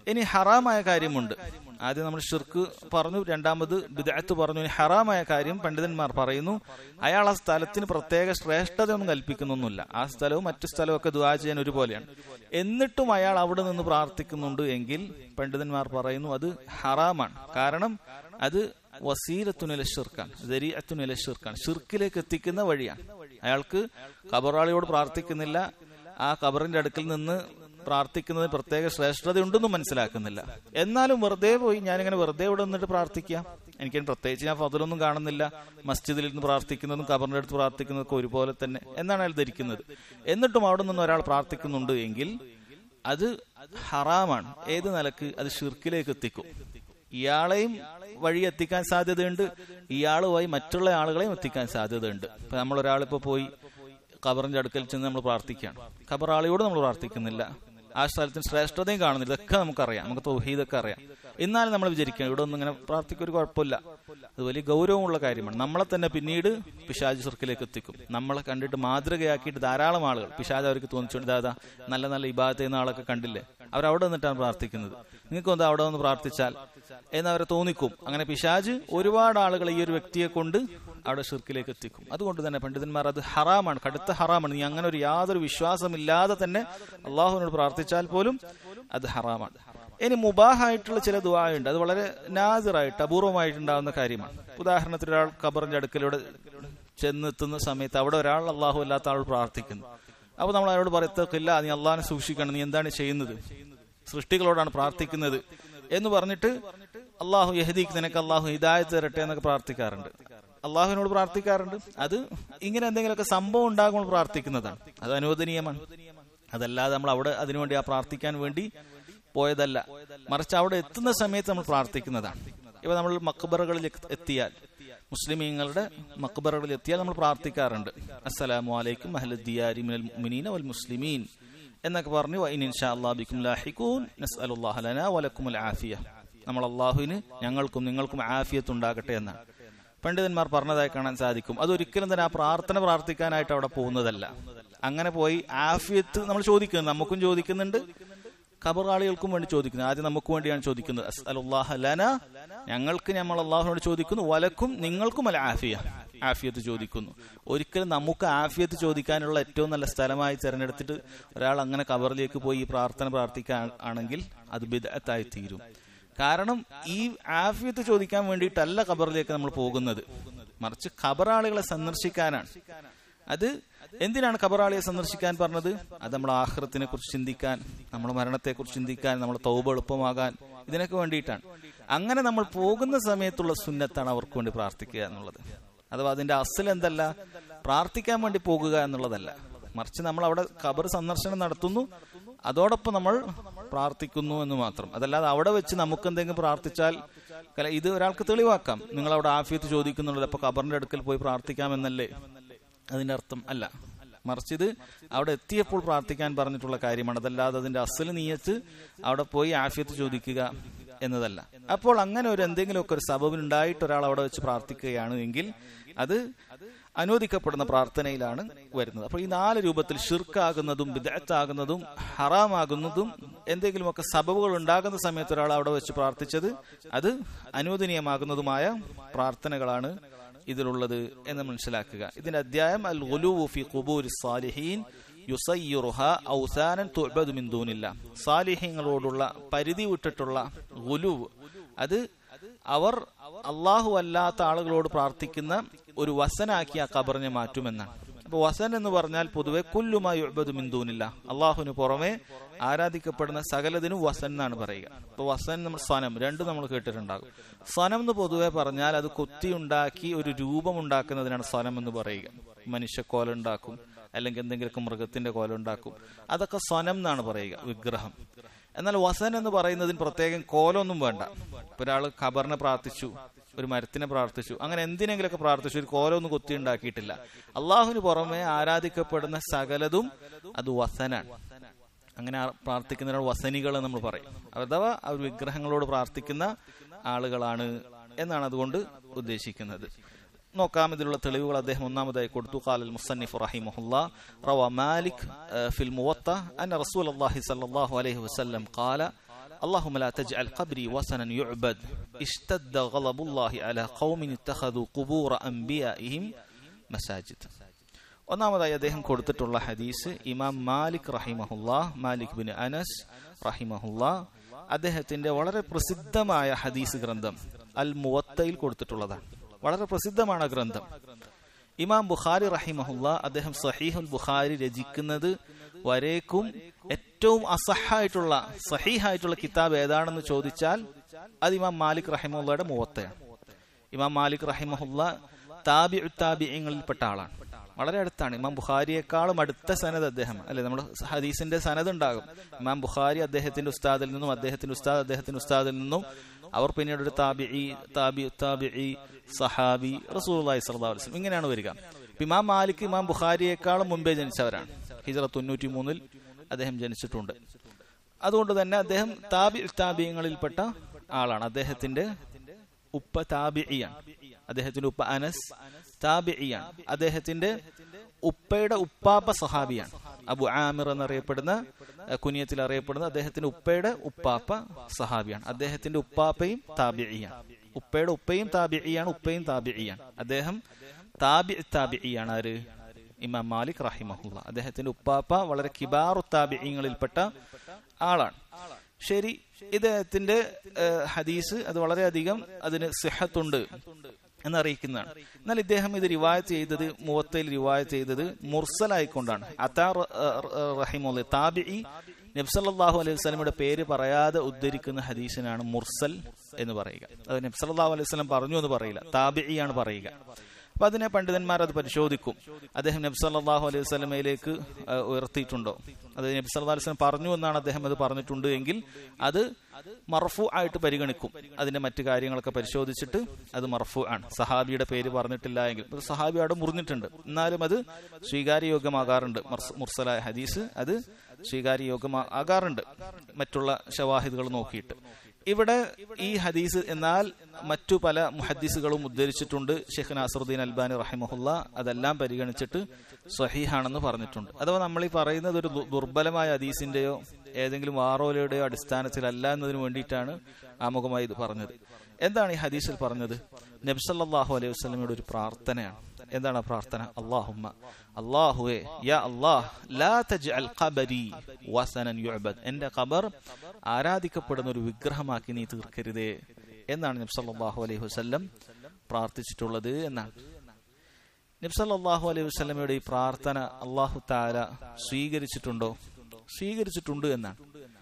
ഇനി ഹറാമായ കാര്യമുണ്ട് ആദ്യം നമ്മൾ ഷിർക്ക് പറഞ്ഞു രണ്ടാമത് ബിദഅത്ത് പറഞ്ഞു ഇനി ഹറാമായ കാര്യം പണ്ഡിതന്മാർ പറയുന്നു അയാൾ ആ സ്ഥലത്തിന് പ്രത്യേക ശ്രേഷ്ഠതയൊന്നും കൽപ്പിക്കുന്നൊന്നുമില്ല ആ സ്ഥലവും മറ്റു സ്ഥലവും ഒക്കെ ദുആ ചെയ്യാൻ ഒരുപോലെയാണ് എന്നിട്ടും അയാൾ അവിടെ നിന്ന് പ്രാർത്ഥിക്കുന്നുണ്ട് എങ്കിൽ പണ്ഡിതന്മാർ പറയുന്നു അത് ഹറാമാണ് കാരണം അത് വസീലത്തുനില ഷിർക്കാണ് ദരിയത്തുനില ഷിർക്കാണ് ഷിർക്കിലേക്ക് എത്തിക്കുന്ന വഴിയാണ് അയാൾക്ക് കബറാളിയോട് പ്രാർത്ഥിക്കുന്നില്ല ആ കബറിന്റെ അടുക്കൽ നിന്ന് പ്രാർത്ഥിക്കുന്നതിന് പ്രത്യേക ശ്രേഷ്ഠതയുണ്ടെന്നും മനസ്സിലാക്കുന്നില്ല എന്നാലും വെറുതെ പോയി ഞാനിങ്ങനെ വെറുതെ ഇവിടെ നിന്നിട്ട് പ്രാർത്ഥിക്കാം എനിക്ക് പ്രത്യേകിച്ച് ഞാൻ ഫതിലൊന്നും കാണുന്നില്ല മസ്ജിദിൽ നിന്ന് പ്രാർത്ഥിക്കുന്നതും കബറിന്റെ അടുത്ത് പ്രാർത്ഥിക്കുന്നതൊക്കെ ഒരുപോലെ തന്നെ എന്നാണ് അയാൾ ധരിക്കുന്നത് എന്നിട്ടും അവിടെ നിന്ന് ഒരാൾ പ്രാർത്ഥിക്കുന്നുണ്ട് എങ്കിൽ അത് ഹറാമാണ് ഏത് നിലക്ക് അത് ഷിർക്കിലേക്ക് എത്തിക്കും ഇയാളെയും വഴി എത്തിക്കാൻ സാധ്യതയുണ്ട് ഇയാളുമായി മറ്റുള്ള ആളുകളെയും എത്തിക്കാൻ സാധ്യതയുണ്ട് ഇപ്പൊ നമ്മൾ ഒരാളിപ്പോ പോയി ഖബറിന്റെ അടുക്കൽ ചെന്ന് നമ്മൾ പ്രാർത്ഥിക്കുകയാണ് ഖബർ ആളിയോട് നമ്മൾ പ്രാർത്ഥിക്കുന്നില്ല ആ സ്ഥലത്തിന് ശ്രേഷ്ഠതയും കാണുന്നില്ല ഇതൊക്കെ നമുക്കറിയാം നമുക്ക് തൗഹീദൊക്കെ അറിയാം എന്നാലും നമ്മൾ വിചാരിക്കണം ഇവിടെ ഒന്നും ഇങ്ങനെ പ്രാർത്ഥിക്കുക ഒരു കുഴപ്പമില്ല അത് വലിയ ഗൗരവമുള്ള കാര്യമാണ് നമ്മളെ തന്നെ പിന്നീട് പിശാജ് സർക്കിലേക്ക് എത്തിക്കും നമ്മളെ കണ്ടിട്ട് മാതൃകയാക്കിയിട്ട് ധാരാളം ആളുകൾ പിശാജ് അവർക്ക് തോന്നിച്ചുകൊണ്ട് ദാദാ നല്ല നല്ല ഇബാദത്ത് ചെയ്യുന്ന ആളൊക്കെ കണ്ടില്ലേ അവരവിടെ നിന്നിട്ടാണ് പ്രാർത്ഥിക്കുന്നത് നിങ്ങൾക്ക് എന്താ അവിടെ നിന്ന് പ്രാർത്ഥിച്ചാൽ എന്നവരെ തോന്നിക്കും അങ്ങനെ പിശാജ് ഒരുപാട് ആളുകൾ ഈ ഒരു വ്യക്തിയെ കൊണ്ട് അവിടെ ഷിർക്കിലേക്ക് എത്തിക്കും അതുകൊണ്ട് തന്നെ പണ്ഡിതന്മാർ അത് ഹറാമാണ് കടുത്ത ഹറാമാണ് നീ അങ്ങനെ ഒരു യാതൊരു വിശ്വാസമില്ലാതെ തന്നെ അള്ളാഹുവിനോട് പ്രാർത്ഥിച്ചാൽ പോലും അത് ഹറാമാണ് ഇനി മുബാഹായിട്ടുള്ള ചില ദുആയുണ്ട് അത് വളരെ നാസിറായിട്ട് അപൂർവമായിട്ടുണ്ടാകുന്ന കാര്യമാണ് ഉദാഹരണത്തിന് ഒരാൾ ഖബറിന്റെ അടുക്കലൂടെ ചെന്നെത്തുന്ന സമയത്ത് അവിടെ ഒരാൾ അള്ളാഹു അല്ലാത്ത ആൾ പ്രാർത്ഥിക്കുന്നു അപ്പൊ നമ്മൾ അയാളോട് പറയത്തില്ല നീ അള്ളാഹിനെ സൂക്ഷിക്കണം നീ എന്താണ് ചെയ്യുന്നത് സൃഷ്ടികളോടാണ് പ്രാർത്ഥിക്കുന്നത് എന്ന് പറഞ്ഞിട്ട് അള്ളാഹു യഹദീക്ക് നിനക്ക് അള്ളാഹു ഹിദായത്ത് തരട്ടെ എന്നൊക്കെ പ്രാർത്ഥിക്കാറുണ്ട് അള്ളാഹുവിനോട് പ്രാർത്ഥിക്കാറുണ്ട് അത് ഇങ്ങനെ എന്തെങ്കിലുമൊക്കെ സംഭവം ഉണ്ടാകുമ്പോൾ പ്രാർത്ഥിക്കുന്നതാണ് അത് അനുവദനീയമാണ് അതല്ലാതെ നമ്മൾ അവിടെ അതിനുവേണ്ടി ആ പ്രാർത്ഥിക്കാൻ വേണ്ടി പോയതല്ല മറിച്ച് അവിടെ എത്തുന്ന സമയത്ത് നമ്മൾ പ്രാർത്ഥിക്കുന്നതാണ് ഇപ്പൊ നമ്മൾ മക്ബറുകളിൽ എത്തിയാൽ മുസ്ലിമീങ്ങളുടെ മക്ബറുകളിൽ എത്തിയാൽ നമ്മൾ പ്രാർത്ഥിക്കാറുണ്ട് അസ്സലാമു അലൈക്കും അഹ്ലദ്ദിയാരി മിനൽ മുഅ്മിനീന വൽ മുസ്ലിമീൻ എന്നൊക്കെ പറഞ്ഞു വഇൻ ഇൻഷാ അല്ലാഹു ബിക്കും ലാഹിഖൂൻ നസ്അലുല്ലാഹ ലനാ വലക്കുമുൽ ആഫിയ നമ്മൾ അള്ളാഹുവിന് ഞങ്ങൾക്കും നിങ്ങൾക്കും ആഫിയത്ത് ഉണ്ടാകട്ടെ എന്നാണ് പണ്ഡിതന്മാർ പറഞ്ഞതായി കാണാൻ സാധിക്കും അതൊരിക്കലും തന്നെ ആ പ്രാർത്ഥന പ്രാർത്ഥിക്കാനായിട്ട് അവിടെ പോകുന്നതല്ല അങ്ങനെ പോയി ആഫിയത്ത് നമ്മൾ ചോദിക്കുന്നത് നമുക്കും ചോദിക്കുന്നുണ്ട് ഖബറാളികൾക്കും വേണ്ടി ചോദിക്കുന്നത് ആദ്യം നമുക്ക് വേണ്ടിയാണ് ചോദിക്കുന്നത് അസ്അലുല്ലാഹ ലന ഞങ്ങൾക്ക് നമ്മൾ അള്ളാഹുനോട് ചോദിക്കുന്നു വലക്കും നിങ്ങൾക്കും അല്ല ആഫിയ ആഫിയത്ത് ചോദിക്കുന്നു ഒരിക്കലും നമുക്ക് ആഫിയത്ത് ചോദിക്കാനുള്ള ഏറ്റവും നല്ല സ്ഥലമായി തിരഞ്ഞെടുത്തിട്ട് ഒരാൾ അങ്ങനെ കബറിലേക്ക് പോയി ഈ പ്രാർത്ഥന പ്രാർത്ഥിക്കാൻ ആണെങ്കിൽ അത് ബിദഅത്തായി തീരും കാരണം ഈ ആഫിയത്ത് ചോദിക്കാൻ വേണ്ടിയിട്ടല്ല ഖബറിലേക്ക് നമ്മൾ പോകുന്നത് മറിച്ച് ഖബറാളികളെ സന്ദർശിക്കാനാണ് അത് എന്തിനാണ് ഖബറാളിയെ സന്ദർശിക്കാൻ പറഞ്ഞത് അത് നമ്മുടെ ആഹ്റത്തിനെ കുറിച്ച് ചിന്തിക്കാൻ നമ്മുടെ മരണത്തെ കുറിച്ച് ചിന്തിക്കാൻ നമ്മുടെ തൗബ എളുപ്പമാകാൻ ഇതിനൊക്കെ വേണ്ടിയിട്ടാണ് അങ്ങനെ നമ്മൾ പോകുന്ന സമയത്തുള്ള സുന്നത്താണ് അവർക്ക് വേണ്ടി പ്രാർത്ഥിക്കുക എന്നുള്ളത് അഥവാ അതിന്റെ അസൽ എന്തല്ല പ്രാർത്ഥിക്കാൻ വേണ്ടി പോകുക എന്നുള്ളതല്ല മറിച്ച് നമ്മൾ അവിടെ ഖബർ സന്ദർശനം നടത്തുന്നു അതോടൊപ്പം നമ്മൾ പ്രാർത്ഥിക്കുന്നു എന്ന് മാത്രം അതല്ലാതെ അവിടെ വെച്ച് നമുക്ക് എന്തെങ്കിലും പ്രാർത്ഥിച്ചാൽ ഇത് ഒരാൾക്ക് തെളിവാക്കാം നിങ്ങൾ അവിടെ ആഫിയത്ത് ചോദിക്കുന്നുള്ളത് അപ്പൊ ഖബറിന്റെ അടുക്കൽ പോയി പ്രാർത്ഥിക്കാമെന്നല്ലേ അതിന്റെ അർത്ഥം അല്ല മറിച്ച് ഇത് അവിടെ എത്തിയപ്പോൾ പ്രാർത്ഥിക്കാൻ പറഞ്ഞിട്ടുള്ള കാര്യമാണ് അതല്ലാതെ അതിന്റെ അസൽ നീയത്ത് അവിടെ പോയി ആഫിയത്ത് ചോദിക്കുക എന്നതല്ല അപ്പോൾ അങ്ങനെ ഒരു എന്തെങ്കിലുമൊക്കെ ഒരു സബബിനുണ്ടായിട്ട് ഒരാൾ അവിടെ വെച്ച് പ്രാർത്ഥിക്കുകയാണ് എങ്കിൽ അത് അനുവദിക്കപ്പെടുന്ന പ്രാർത്ഥനയിലാണ് വരുന്നത് അപ്പോൾ ഈ നാല് രൂപത്തിൽ ഷിർക്കാകുന്നതും വിദഗ്ധാകുന്നതും ഹറാമാകുന്നതും എന്തെങ്കിലുമൊക്കെ സബബുകൾ ഉണ്ടാകുന്ന സമയത്ത് ഒരാൾ അവിടെ വെച്ച് പ്രാർത്ഥിച്ചത് അത് അനുവദനീയമാകുന്നതുമായ പ്രാർത്ഥനകളാണ് ഇതിലുള്ളത് എന്ന് മനസ്സിലാക്കുക ഇതിന്റെ അധ്യായം അൽ ഫി ഖുബൂർ സാലിഹീൻ യുസയ്യുറുഹ ഔസാനൻ തുഅബദു മിൻ ദൂനില്ല സാലിഹീങ്ങളോടുള്ള പരിധി വിട്ടിട്ടുള്ള ഗുലുവ് അത് അവർ അള്ളാഹു അല്ലാത്ത ആളുകളോട് പ്രാർത്ഥിക്കുന്ന ഒരു വസനാക്കി ആ ഖബറിനെ മാറ്റുമെന്നാണ് അപ്പൊ വസൻ എന്ന് പറഞ്ഞാൽ പൊതുവെ കുല്ലുമായി ഉബദു മിന്ദൂനില്ല അള്ളാഹുവിന് പുറമെ ആരാധിക്കപ്പെടുന്ന സകലതിനും വസൻ എന്നാണ് പറയുക അപ്പൊ വസൻ നമ്മൾ സ്വനം രണ്ടും നമ്മൾ കേട്ടിട്ടുണ്ടാകും സ്വനം എന്ന് പൊതുവെ പറഞ്ഞാൽ അത് കൊത്തി ഉണ്ടാക്കി ഒരു രൂപം ഉണ്ടാക്കുന്നതിനാണ് സ്വനം എന്ന് പറയുക മനുഷ്യക്കോല ഉണ്ടാക്കും അല്ലെങ്കിൽ എന്തെങ്കിലുമൊക്കെ മൃഗത്തിന്റെ കോല ഉണ്ടാക്കും അതൊക്കെ സ്വനം എന്നാണ് പറയുക വിഗ്രഹം എന്നാൽ വസൻ എന്ന് പറയുന്നതിന് പ്രത്യേകം കോലൊന്നും വേണ്ട ഇപ്പൊ ഒരാൾ ഖബറിനെ പ്രാർത്ഥിച്ചു ഒരു മരത്തിനെ പ്രാർത്ഥിച്ചു അങ്ങനെ എന്തിനെങ്കിലൊക്കെ പ്രാർത്ഥിച്ചു ഒരു കോലൊന്നും കൊത്തി ഉണ്ടാക്കിയിട്ടില്ല അള്ളാഹുവിന് പുറമെ ആരാധിക്കപ്പെടുന്ന സകലതും അത് വസനാണ് അങ്ങനെ പ്രാർത്ഥിക്കുന്നതിനോട് വസനികൾ നമ്മൾ പറയും അഥവാ അവർ വിഗ്രഹങ്ങളോട് പ്രാർത്ഥിക്കുന്ന ആളുകളാണ് എന്നാണ് അതുകൊണ്ട് ഉദ്ദേശിക്കുന്നത് നോക്കാം ഇതിലുള്ള തെളിവുകൾ അദ്ദേഹം ഒന്നാമതായി കൊടുത്തു ഖാലൽ മുസന്നിഫ് റഹിമഹുല്ല റവ മാലിക് ഫിൽ മുവത്ത അന്ന റസൂൽ അല്ലാഹി സല്ലല്ലാഹു അലൈഹി വസല്ലം ഖാല اللهم لا تجعل قبري وثنا يعبد اشتد غضب الله على قوم اتخذوا قبور أنبيائهم مساجد ഒന്നാമതായി അദ്ദേഹം കൊടുത്തിട്ടുള്ള ഹദീസ് ഇമാം മാലിക് റഹിമഹുല്ലാ മാലിക് ബിൻ അനസ് റഹിമഹുല്ലാ അദ്ദേഹത്തിന്റെ വളരെ പ്രസിദ്ധമായ ഹദീസ് ഗ്രന്ഥം അൽ മുവത്തയിൽ കൊടുത്തിട്ടുള്ളതാണ് വളരെ പ്രസിദ്ധമാണ് ആ ഗ്രന്ഥം ഇമാം ബുഖാരി റഹിമഹുല്ല അദ്ദേഹം സഹീഹുൽ ബുഖാരി രചിക്കുന്നത് വരേക്കും ഏറ്റവും അസഹായിട്ടുള്ള സഹീഹായിട്ടുള്ള കിതാബ് ഏതാണെന്ന് ചോദിച്ചാൽ അത് ഇമാം മാലിക് റഹിമുള്ളയുടെ മുവത്തയാണ് ഇമാം മാലിക് റഹിമഹുല്ല താബി താബിയങ്ങളിൽപ്പെട്ട ആളാണ് വളരെ അടുത്താണ് ഇമാം ബുഖാരിയെക്കാളും അടുത്ത സനത് അദ്ദേഹം അല്ലെ നമ്മുടെ ഹദീസിന്റെ സനത് ഉണ്ടാകും ഇമാം ബുഖാരി അദ്ദേഹത്തിന്റെ ഉസ്താദിൽ നിന്നും അദ്ദേഹത്തിന്റെ ഉസ്താദ് അദ്ദേഹത്തിന്റെ ഉസ്താദിൽ നിന്നും അവർ പിന്നീട് ഒരു താബിഇ താബി താബിഇ സഹാബി റസൂലി സ്വല്ലല്ലാഹു അലൈഹി വസല്ലം ഇങ്ങനെയാണ് വരിക ഇപ്പൊ ഇമാം മാലിക് ഇമാം ബുഖാരിയെക്കാളും മുമ്പേ ജനിച്ചവരാണ് ഹിജറ തൊണ്ണൂറ്റി മൂന്നിൽ അദ്ദേഹം ജനിച്ചിട്ടുണ്ട് അതുകൊണ്ട് തന്നെ അദ്ദേഹം താബി താബിയങ്ങളിൽപ്പെട്ട ആളാണ് അദ്ദേഹത്തിന്റെ ഉപ്പ താബിഇയാണ് അദ്ദേഹത്തിന്റെ ഉപ്പ അനസ് താബിഇയാണ് അദ്ദേഹത്തിന്റെ ഉപ്പയുടെ ഉപ്പാപ്പ സഹാബിയാണ് അബു ആമിർ എന്നറിയപ്പെടുന്ന അഹ് കുനിയത്തിൽ അറിയപ്പെടുന്ന അദ്ദേഹത്തിന്റെ ഉപ്പയുടെ ഉപ്പാപ്പ സഹാബിയാണ് അദ്ദേഹത്തിന്റെ ഉപ്പാപ്പയും താബിഇയാണ് ഉപ്പയുടെ ഉപ്പയും താബിഇയാണ് ഉപ്പയും താബിഇയാണ് അദ്ദേഹം താബി താബിഇയാണ് ആര് ഇമാം മാലിക് റഹിമഹുല്ല അദ്ദേഹത്തിന്റെ ഉപ്പാപ്പ വളരെ കിബാറു താബിഇങ്ങളിൽപ്പെട്ട ആളാണ് ശരി ഇദ്ദേഹത്തിന്റെ ഏഹ്, ഹദീസ് അത് വളരെയധികം അതിന് സിഹത്തുണ്ട് എന്നറിയിക്കുന്നതാണ് എന്നാൽ ഇദ്ദേഹം ഇത് റിവായത്ത് ചെയ്തത് മുവത്തയിൽ റിവായത്ത് ചെയ്തത് മുർസലായിക്കൊണ്ടാണ് അതാർ റഹിമുള്ള താബിഇ നബ്സല്ലാഹു അലൈഹി വസ്ലമിയുടെ പേര് പറയാതെ ഉദ്ധരിക്കുന്ന ഹദീസിനാണ് മുർസൽ എന്ന് പറയുക അത് നബ്സല്ലാഹു അലൈഹി വസ്ലം പറഞ്ഞു എന്ന് പറയില്ല താബിഇയാണ് പറയുക അപ്പൊ അതിനെ പണ്ഡിതന്മാർ അത് പരിശോധിക്കും അദ്ദേഹം നബ്സല്ലാഹു അലൈഹി വസ്ലമയിലേക്ക് ഉയർത്തിയിട്ടുണ്ടോ അത് നബ്സല്ലാ അലൈഹി വസ്ലം പറഞ്ഞു എന്നാണ് അദ്ദേഹം അത് പറഞ്ഞിട്ടുണ്ട് എങ്കിൽ അത് മർഫു ആയിട്ട് പരിഗണിക്കും അതിന്റെ മറ്റു കാര്യങ്ങളൊക്കെ പരിശോധിച്ചിട്ട് അത് മർഫു ആണ് സഹാബിയുടെ പേര് പറഞ്ഞിട്ടില്ല എങ്കിൽ ഒരു സഹാബി അവിടെ മുറിഞ്ഞിട്ടുണ്ട് എന്നാലും അത് സ്വീകാര്യയോഗ്യമാകാറുണ്ട് മർസ്- മുർസലായ ഹദീസ് അത് സ്വീകാര്യയോഗ്യമാകാറുണ്ട് മറ്റുള്ള ഷവാഹിദുകൾ നോക്കിയിട്ട് ഇവിടെ ഈ ഹദീസ് എന്നാൽ മറ്റു പല മുഹദ്ദീസുകളും ഉദ്ധരിച്ചിട്ടുണ്ട് ഷെയ്ഖ് നാസറുദ്ദീൻ അൽബാനി റഹിമഹുല്ല അതെല്ലാം പരിഗണിച്ചിട്ട് സ്വഹീഹാണെന്ന് പറഞ്ഞിട്ടുണ്ട് അഥവാ നമ്മൾ ഈ പറയുന്നത് ഒരു ദു- ദുർബലമായ ഹദീസിന്റെയോ ഏതെങ്കിലും വാറോലയുടെയോ അടിസ്ഥാനത്തിലല്ല എന്നതിന് വേണ്ടിയിട്ടാണ് ആമുഖമായി ഇത് പറഞ്ഞത് എന്താണ് ഈ ഹദീസിൽ പറഞ്ഞത് നബ്സല്ലാഹു അലൈഹി വസ്ലമയുടെ ഒരു പ്രാർത്ഥനയാണ് എന്താണ് ആ പ്രാർത്ഥന അള്ളാഹുമ്മ അള്ളാഹുവേ യാ അള്ളാഹ് ലാ തജ്അൽ ഖബരി വസനൻ യുഅബദ് എന്റെ ഖബർ ആരാധിക്കപ്പെടുന്ന ഒരു വിഗ്രഹമാക്കി നീ തീർക്കരുതേ എന്നാണ് നബ്സല്ലാഹു അലൈഹി വസല്ലം പ്രാർത്ഥിച്ചിട്ടുള്ളത് എന്നാണ് നബ്സല്ലാഹു അലൈഹി വസ്ലമയുടെ ഈ പ്രാർത്ഥന അള്ളാഹു താല സ്വീകരിച്ചിട്ടുണ്ടോ സ്വീകരിച്ചിട്ടുണ്ട് എന്നാണ്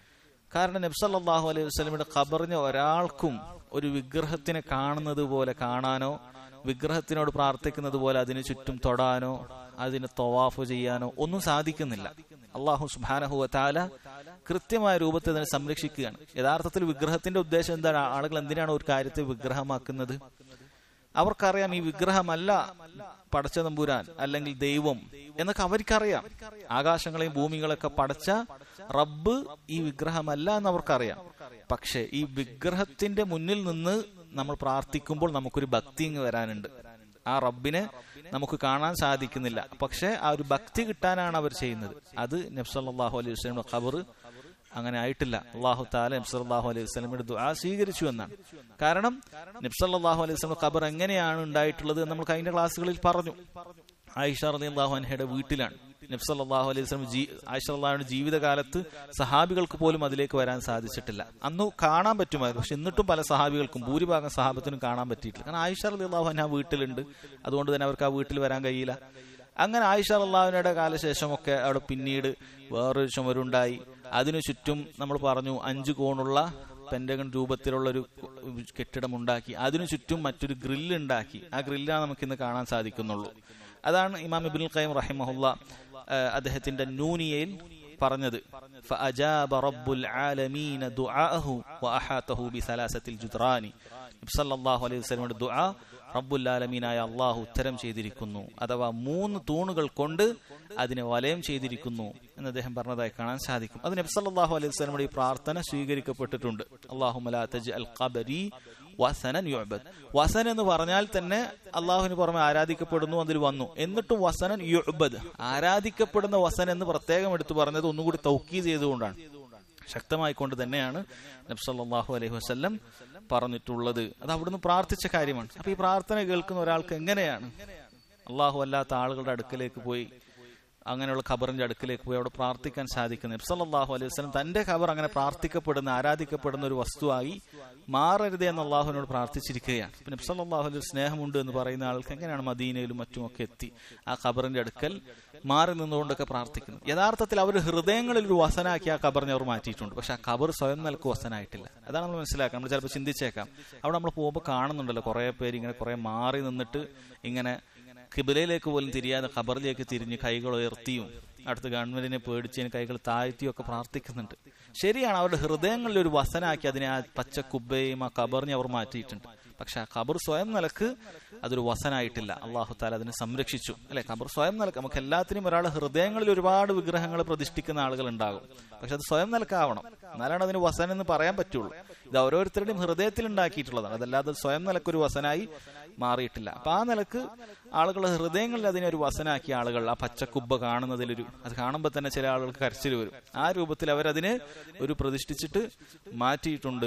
കാരണം നബ്സല്ലാഹു അലൈഹി വസ്ലമിയുടെ ഖബറിന് ഒരാൾക്കും ഒരു വിഗ്രഹത്തിനെ കാണുന്നത് പോലെ കാണാനോ വിഗ്രഹത്തിനോട് പ്രാർത്ഥിക്കുന്നത് പോലെ അതിന് ചുറ്റും തൊടാനോ അതിന് തൊവാഫ് ചെയ്യാനോ ഒന്നും സാധിക്കുന്നില്ല അള്ളാഹു സുബാനഹു താല കൃത്യമായ രൂപത്തിൽ അതിനെ സംരക്ഷിക്കുകയാണ് യഥാർത്ഥത്തിൽ വിഗ്രഹത്തിന്റെ ഉദ്ദേശം എന്താണ് ആളുകൾ എന്തിനാണ് ഒരു കാര്യത്തെ വിഗ്രഹമാക്കുന്നത് അവർക്കറിയാം ഈ വിഗ്രഹമല്ല പടച്ച തമ്പുരാൻ അല്ലെങ്കിൽ ദൈവം എന്നൊക്കെ അവർക്കറിയാം ആകാശങ്ങളെയും ഭൂമികളൊക്കെ പടച്ച റബ്ബ് ഈ വിഗ്രഹമല്ല എന്ന് അവർക്കറിയാം പക്ഷെ ഈ വിഗ്രഹത്തിന്റെ മുന്നിൽ നിന്ന് നമ്മൾ പ്രാർത്ഥിക്കുമ്പോൾ നമുക്കൊരു ഭക്തി ഇങ്ങ് വരാനുണ്ട് ആ റബ്ബിനെ നമുക്ക് കാണാൻ സാധിക്കുന്നില്ല പക്ഷെ ആ ഒരു ഭക്തി കിട്ടാനാണ് അവർ ചെയ്യുന്നത് അത് നബ്സല്ലാഹു അലൈഹി വസ്ലമിന്റെ ഖബർ അങ്ങനെ ആയിട്ടില്ല അള്ളാഹു താല നബ്സല്ലാഹു അലൈഹി വസ്ലമിയുടെ ദുആ സ്വീകരിച്ചു എന്നാണ് കാരണം നബ്സല്ലാഹു അലൈഹി വസ്ലം ഖബർ എങ്ങനെയാണ് ഉണ്ടായിട്ടുള്ളത് എന്ന് നമ്മൾ കഴിഞ്ഞ ക്ലാസ്സുകളിൽ പറഞ്ഞു ആയിഷ റലി അള്ളാഹു അൻഹയുടെ വീട്ടിലാണ് നബ്സല്ലാഹു അലൈഹി വസ്ലം ജീ ആയിഷ അള്ളാഹുയുടെ ജീവിതകാലത്ത് സഹാബികൾക്ക് പോലും അതിലേക്ക് വരാൻ സാധിച്ചിട്ടില്ല അന്ന് കാണാൻ പറ്റുമായിരുന്നു പക്ഷെ എന്നിട്ടും പല സഹാബികൾക്കും ഭൂരിഭാഗം സഹാബത്തിനും കാണാൻ പറ്റിയിട്ടില്ല കാരണം ആയിഷ റലി അള്ളാഹു അൻഹ വീട്ടിലുണ്ട് അതുകൊണ്ട് തന്നെ അവർക്ക് ആ വീട്ടിൽ വരാൻ കഴിയില്ല അങ്ങനെ ആയിഷ അള്ളാഹുവിനയുടെ കാലശേഷമൊക്കെ അവിടെ പിന്നീട് വേറൊരു ചുമരുണ്ടായി അതിനു ചുറ്റും നമ്മൾ പറഞ്ഞു അഞ്ചു കോണുള്ള പെന്റഗൺ രൂപത്തിലുള്ള ഒരു കെട്ടിടം ഉണ്ടാക്കി അതിനു ചുറ്റും മറ്റൊരു ഗ്രില്ല് ഉണ്ടാക്കി ആ ഗ്രില്ലാണ് നമുക്ക് ഇന്ന് കാണാൻ സാധിക്കുന്നുള്ളൂ അതാണ് ഇമാം ഇബിൻ ഖൈം റഹിമഹുല്ല അദ്ദേഹത്തിന്റെ നൂനിയയിൽ പറഞ്ഞത് فأجاب رب العالمين دعاءه وأحاطه بثلاثة الجدران സല്ലല്ലാഹു അലൈഹി വസല്ലമയുടെ ദുആ റബ്ബുൽ ആലമീനായ അള്ളാഹു ഉത്തരം ചെയ്തിരിക്കുന്നു അഥവാ മൂന്ന് തൂണുകൾ കൊണ്ട് അതിനെ വലയം ചെയ്തിരിക്കുന്നു എന്ന് അദ്ദേഹം പറഞ്ഞതായി കാണാൻ സാധിക്കും അത് നബി സല്ലല്ലാഹു അലൈഹി വസല്ലമയുടെ ഈ പ്രാർത്ഥന സ്വീകരിക്കപ്പെട്ടിട്ടുണ്ട് അല്ലാഹുമ്മ ലാ തജ്അൽ ഖബരി വസനൻ യുഅബദ് വസൻ എന്ന് പറഞ്ഞാൽ തന്നെ അള്ളാഹുവിന് പുറമെ ആരാധിക്കപ്പെടുന്നു അതിൽ വന്നു എന്നിട്ടും വസനൻ യുഅബദ് ആരാധിക്കപ്പെടുന്ന വസൻ എന്ന് പ്രത്യേകം എടുത്തു പറഞ്ഞത് ഒന്നുകൂടി തൗക്കീ ചെയ്തുകൊണ്ടാണ് ശക്തമായിക്കൊണ്ട് തന്നെയാണ് നബ്സല്ലാഹു അലൈഹി വസ്ല്ലം പറഞ്ഞിട്ടുള്ളത് അത് അവിടുന്ന് പ്രാർത്ഥിച്ച കാര്യമാണ് അപ്പൊ ഈ പ്രാർത്ഥന കേൾക്കുന്ന ഒരാൾക്ക് എങ്ങനെയാണ് അള്ളാഹു അല്ലാത്ത ആളുകളുടെ അടുക്കലേക്ക് പോയി അങ്ങനെയുള്ള ഖബറിന്റെ അടുക്കിലേക്ക് പോയി അവിടെ പ്രാർത്ഥിക്കാൻ സാധിക്കുന്നത് നബ്സല്ലാഹു അലൈഹി വസ്ലം തന്റെ ഖബർ അങ്ങനെ പ്രാർത്ഥിക്കപ്പെടുന്ന ആരാധിക്കപ്പെടുന്ന ഒരു വസ്തുവായി മാറരുത് എന്ന് അള്ളാഹുവിനോട് പ്രാർത്ഥിച്ചിരിക്കുകയാണ് ഇപ്പൊ നബ്സല്ലാഹു അലൈഹി സ്നേഹമുണ്ട് എന്ന് പറയുന്ന ആൾക്ക് എങ്ങനെയാണ് മദീനയിലും മറ്റുമൊക്കെ എത്തി ആ ഖബറിന്റെ അടുക്കൽ മാറി നിന്നുകൊണ്ടൊക്കെ പ്രാർത്ഥിക്കുന്നത് യഥാർത്ഥത്തിൽ അവർ ഹൃദയങ്ങളിൽ ഒരു വസനാക്കി ആ ഖബറിനെ അവർ മാറ്റിയിട്ടുണ്ട് പക്ഷെ ആ ഖബർ സ്വയം നിലക്ക് വസനായിട്ടില്ല അതാണ് നമ്മൾ മനസ്സിലാക്കുക നമ്മൾ ചിലപ്പോൾ ചിന്തിച്ചേക്കാം അവിടെ നമ്മൾ പോകുമ്പോൾ കാണുന്നുണ്ടല്ലോ കുറെ പേര് ഇങ്ങനെ കുറെ മാറി നിന്നിട്ട് ഇങ്ങനെ കിബിലയിലേക്ക് പോലും തിരിയാതെ ഖബറിലേക്ക് തിരിഞ്ഞ് കൈകൾ ഉയർത്തിയും അടുത്ത ഗവൺമെന്റിനെ പേടിച്ചതിന് കൈകൾ താഴ്ത്തിയും ഒക്കെ പ്രാർത്ഥിക്കുന്നുണ്ട് ശരിയാണ് അവരുടെ ഹൃദയങ്ങളിൽ ഒരു വസനാക്കി അതിനെ ആ പച്ച കുബ്ബയും ആ ഖബറിനെ അവർ മാറ്റിയിട്ടുണ്ട് പക്ഷെ ആ ഖബർ സ്വയം നിലക്ക് അതൊരു വസനായിട്ടില്ല അള്ളാഹു താല അതിനെ സംരക്ഷിച്ചു അല്ലെ ഖബർ സ്വയം നിലക്ക് നമുക്ക് എല്ലാത്തിനും ഒരാളുടെ ഹൃദയങ്ങളിൽ ഒരുപാട് വിഗ്രഹങ്ങൾ പ്രതിഷ്ഠിക്കുന്ന ആളുകൾ ഉണ്ടാകും പക്ഷെ അത് സ്വയം നിലക്കാവണം എന്നാലാണ് അതിന് വസൻ എന്ന് പറയാൻ പറ്റുള്ളൂ ഇത് ഓരോരുത്തരുടെയും ഹൃദയത്തിൽ ഉണ്ടാക്കിയിട്ടുള്ളതാണ് അതല്ലാതെ സ്വയം നിലക്കൊരു വസനായി മാറിയിട്ടില്ല അപ്പൊ ആ നിലക്ക് ആളുകളുടെ ഹൃദയങ്ങളിൽ അതിനെ ഒരു വസനാക്കിയ ആളുകൾ ആ പച്ചക്കുബ്ബ കാണുന്നതിലൊരു അത് കാണുമ്പോൾ തന്നെ ചില ആളുകൾക്ക് കരച്ചിൽ വരും ആ രൂപത്തിൽ അവരതിനെ ഒരു പ്രതിഷ്ഠിച്ചിട്ട് മാറ്റിയിട്ടുണ്ട്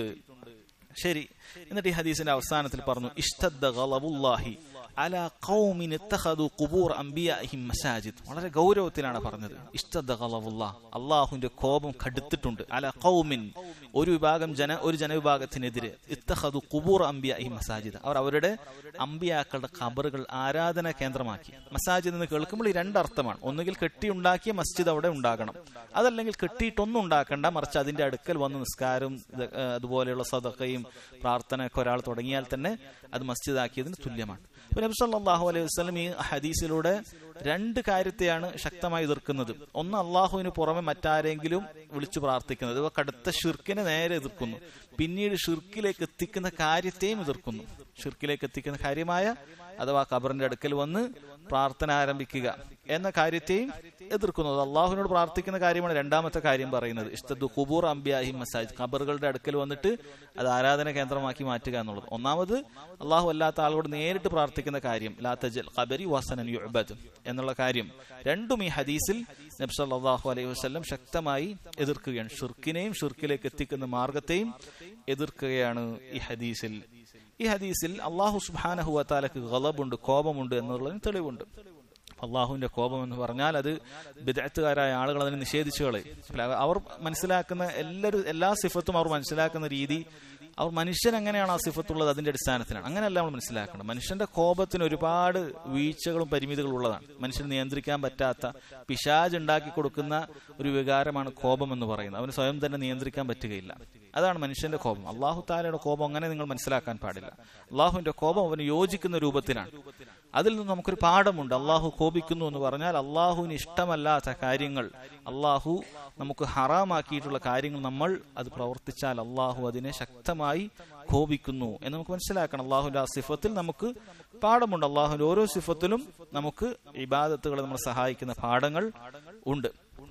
ശരി എന്നിട്ട് ഈ ഹദീസിന്റെ അവസാനത്തിൽ പറഞ്ഞു ഇഷ്ടദ്ദ ഗളബുല്ലാഹി അല ഖൗമിൻ ഇത്തഖദു ഖുബൂർ അംബിയാഹിം മസാജിദ് വളരെ ഗൗരവത്തിലാണ് പറഞ്ഞത് ഇഷ്ടദ്ദ ഗളബുല്ലാ അള്ളാഹുവിന്റെ കോപം കടുത്തിട്ടുണ്ട് അല ഖൗമിൻ ഒരു വിഭാഗം ജന ഒരു ജനവിഭാഗത്തിനെതിരെ ഇത്തഖദു ഖുബൂർ അംബിയാഹിം മസാജിദ് അവർ അവരുടെ അമ്പിയാക്കളുടെ ഖബറുകൾ ആരാധന കേന്ദ്രമാക്കി മസാജിദ് എന്ന് കേൾക്കുമ്പോൾ ഈ രണ്ടർത്ഥമാണ് ഒന്നുകിൽ കെട്ടിയുണ്ടാക്കിയ മസ്ജിദ് അവിടെ ഉണ്ടാകണം അതല്ലെങ്കിൽ കെട്ടിയിട്ടൊന്നും ഉണ്ടാക്കണ്ട മറിച്ച് അതിന്റെ അടുക്കൽ വന്ന് നിസ്കാരം അതുപോലെയുള്ള സദക്കയും പ്രാർത്ഥനയൊക്കെ ഒരാൾ തുടങ്ങിയാൽ തന്നെ അത് മസ്ജിദാക്കിയതിന് തുല്യമാണ് അപ്പൊ നബി സല്ലല്ലാഹു അലൈഹി വസല്ലം ഈ ഹദീസിലൂടെ രണ്ട് കാര്യത്തെയാണ് ശക്തമായി എതിർക്കുന്നത് ഒന്ന് അള്ളാഹുവിന് പുറമെ മറ്റാരെങ്കിലും വിളിച്ചു പ്രാർത്ഥിക്കുന്നത് ഇവ കടുത്ത ഷിർക്കിനെ നേരെ എതിർക്കുന്നു പിന്നീട് ഷിർക്കിലേക്ക് എത്തിക്കുന്ന കാര്യത്തെയും എതിർക്കുന്നു ഷിർക്കിലേക്ക് എത്തിക്കുന്ന കാര്യമായ അഥവാ ഖബറിന്റെ അടുക്കൽ വന്ന് പ്രാർത്ഥന ആരംഭിക്കുക എന്ന കാര്യത്തെയും എതിർക്കുന്നത് അള്ളാഹുവിനോട് പ്രാർത്ഥിക്കുന്ന കാര്യമാണ് രണ്ടാമത്തെ കാര്യം പറയുന്നത് ഇഷ്ടദു കുബൂർ അംബിയാഹി മസാജ് ഖബറുകളുടെ അടുക്കൽ വന്നിട്ട് അത് ആരാധന കേന്ദ്രമാക്കി മാറ്റുക എന്നുള്ളത് ഒന്നാമത് അള്ളാഹു അല്ലാത്ത ആളോട് നേരിട്ട് പ്രാർത്ഥിക്കുന്ന കാര്യം ലാത്തജൽ ഖബരി വസനൻ യുഅബദ് എന്നുള്ള കാര്യം രണ്ടും ഈ ഹദീസിൽ നബ്സല്ലാഹു അലൈഹി വസ്ലം ശക്തമായി എതിർക്കുകയാണ് ഷിർക്കിനെയും ഷിർക്കിലേക്ക് എത്തിക്കുന്ന മാർഗത്തെയും എതിർക്കുകയാണ് ഈ ഹദീസിൽ ഈ ഹദീസിൽ അള്ളാഹു സുബാനഹുവത്താലക്ക് ഗളബുണ്ട് കോപമുണ്ട് എന്നുള്ളതിന് തെളിവുണ്ട് അള്ളാഹുവിന്റെ കോപം എന്ന് പറഞ്ഞാൽ അത് വിദഗ്ധക്കാരായ ആളുകൾ അതിനെ നിഷേധിച്ചു കളയും അവർ മനസ്സിലാക്കുന്ന എല്ലാവരും എല്ലാ സിഫത്തും അവർ മനസ്സിലാക്കുന്ന രീതി അവർ മനുഷ്യൻ എങ്ങനെയാണ് ആ സിഫത്തുള്ളത് അതിന്റെ അടിസ്ഥാനത്തിലാണ് അങ്ങനെയല്ല നമ്മൾ മനസ്സിലാക്കണം മനുഷ്യന്റെ കോപത്തിന് ഒരുപാട് വീഴ്ചകളും പരിമിതികളും ഉള്ളതാണ് മനുഷ്യൻ നിയന്ത്രിക്കാൻ പറ്റാത്ത പിശാജ് ഉണ്ടാക്കി കൊടുക്കുന്ന ഒരു വികാരമാണ് കോപം എന്ന് പറയുന്നത് അവന് സ്വയം തന്നെ നിയന്ത്രിക്കാൻ പറ്റുകയില്ല അതാണ് മനുഷ്യന്റെ കോപം അള്ളാഹു താലയുടെ കോപം അങ്ങനെ നിങ്ങൾ മനസ്സിലാക്കാൻ പാടില്ല അള്ളാഹുവിന്റെ കോപം അവന് യോജിക്കുന്ന രൂപത്തിലാണ് അതിൽ നിന്ന് നമുക്കൊരു പാഠമുണ്ട് അള്ളാഹു കോപിക്കുന്നു എന്ന് പറഞ്ഞാൽ അള്ളാഹുവിന് ഇഷ്ടമല്ലാത്ത കാര്യങ്ങൾ അള്ളാഹു നമുക്ക് ഹറാമാക്കിയിട്ടുള്ള കാര്യങ്ങൾ നമ്മൾ അത് പ്രവർത്തിച്ചാൽ അള്ളാഹു അതിനെ ശക്തമായി കോപിക്കുന്നു എന്ന് നമുക്ക് മനസ്സിലാക്കണം അള്ളാഹുവിന്റെ ആ സിഫത്തിൽ നമുക്ക് പാഠമുണ്ട് അള്ളാഹുവിന്റെ ഓരോ സിഫത്തിലും നമുക്ക് ഇബാദത്തുകളെ നമ്മൾ സഹായിക്കുന്ന പാഠങ്ങൾ ഉണ്ട്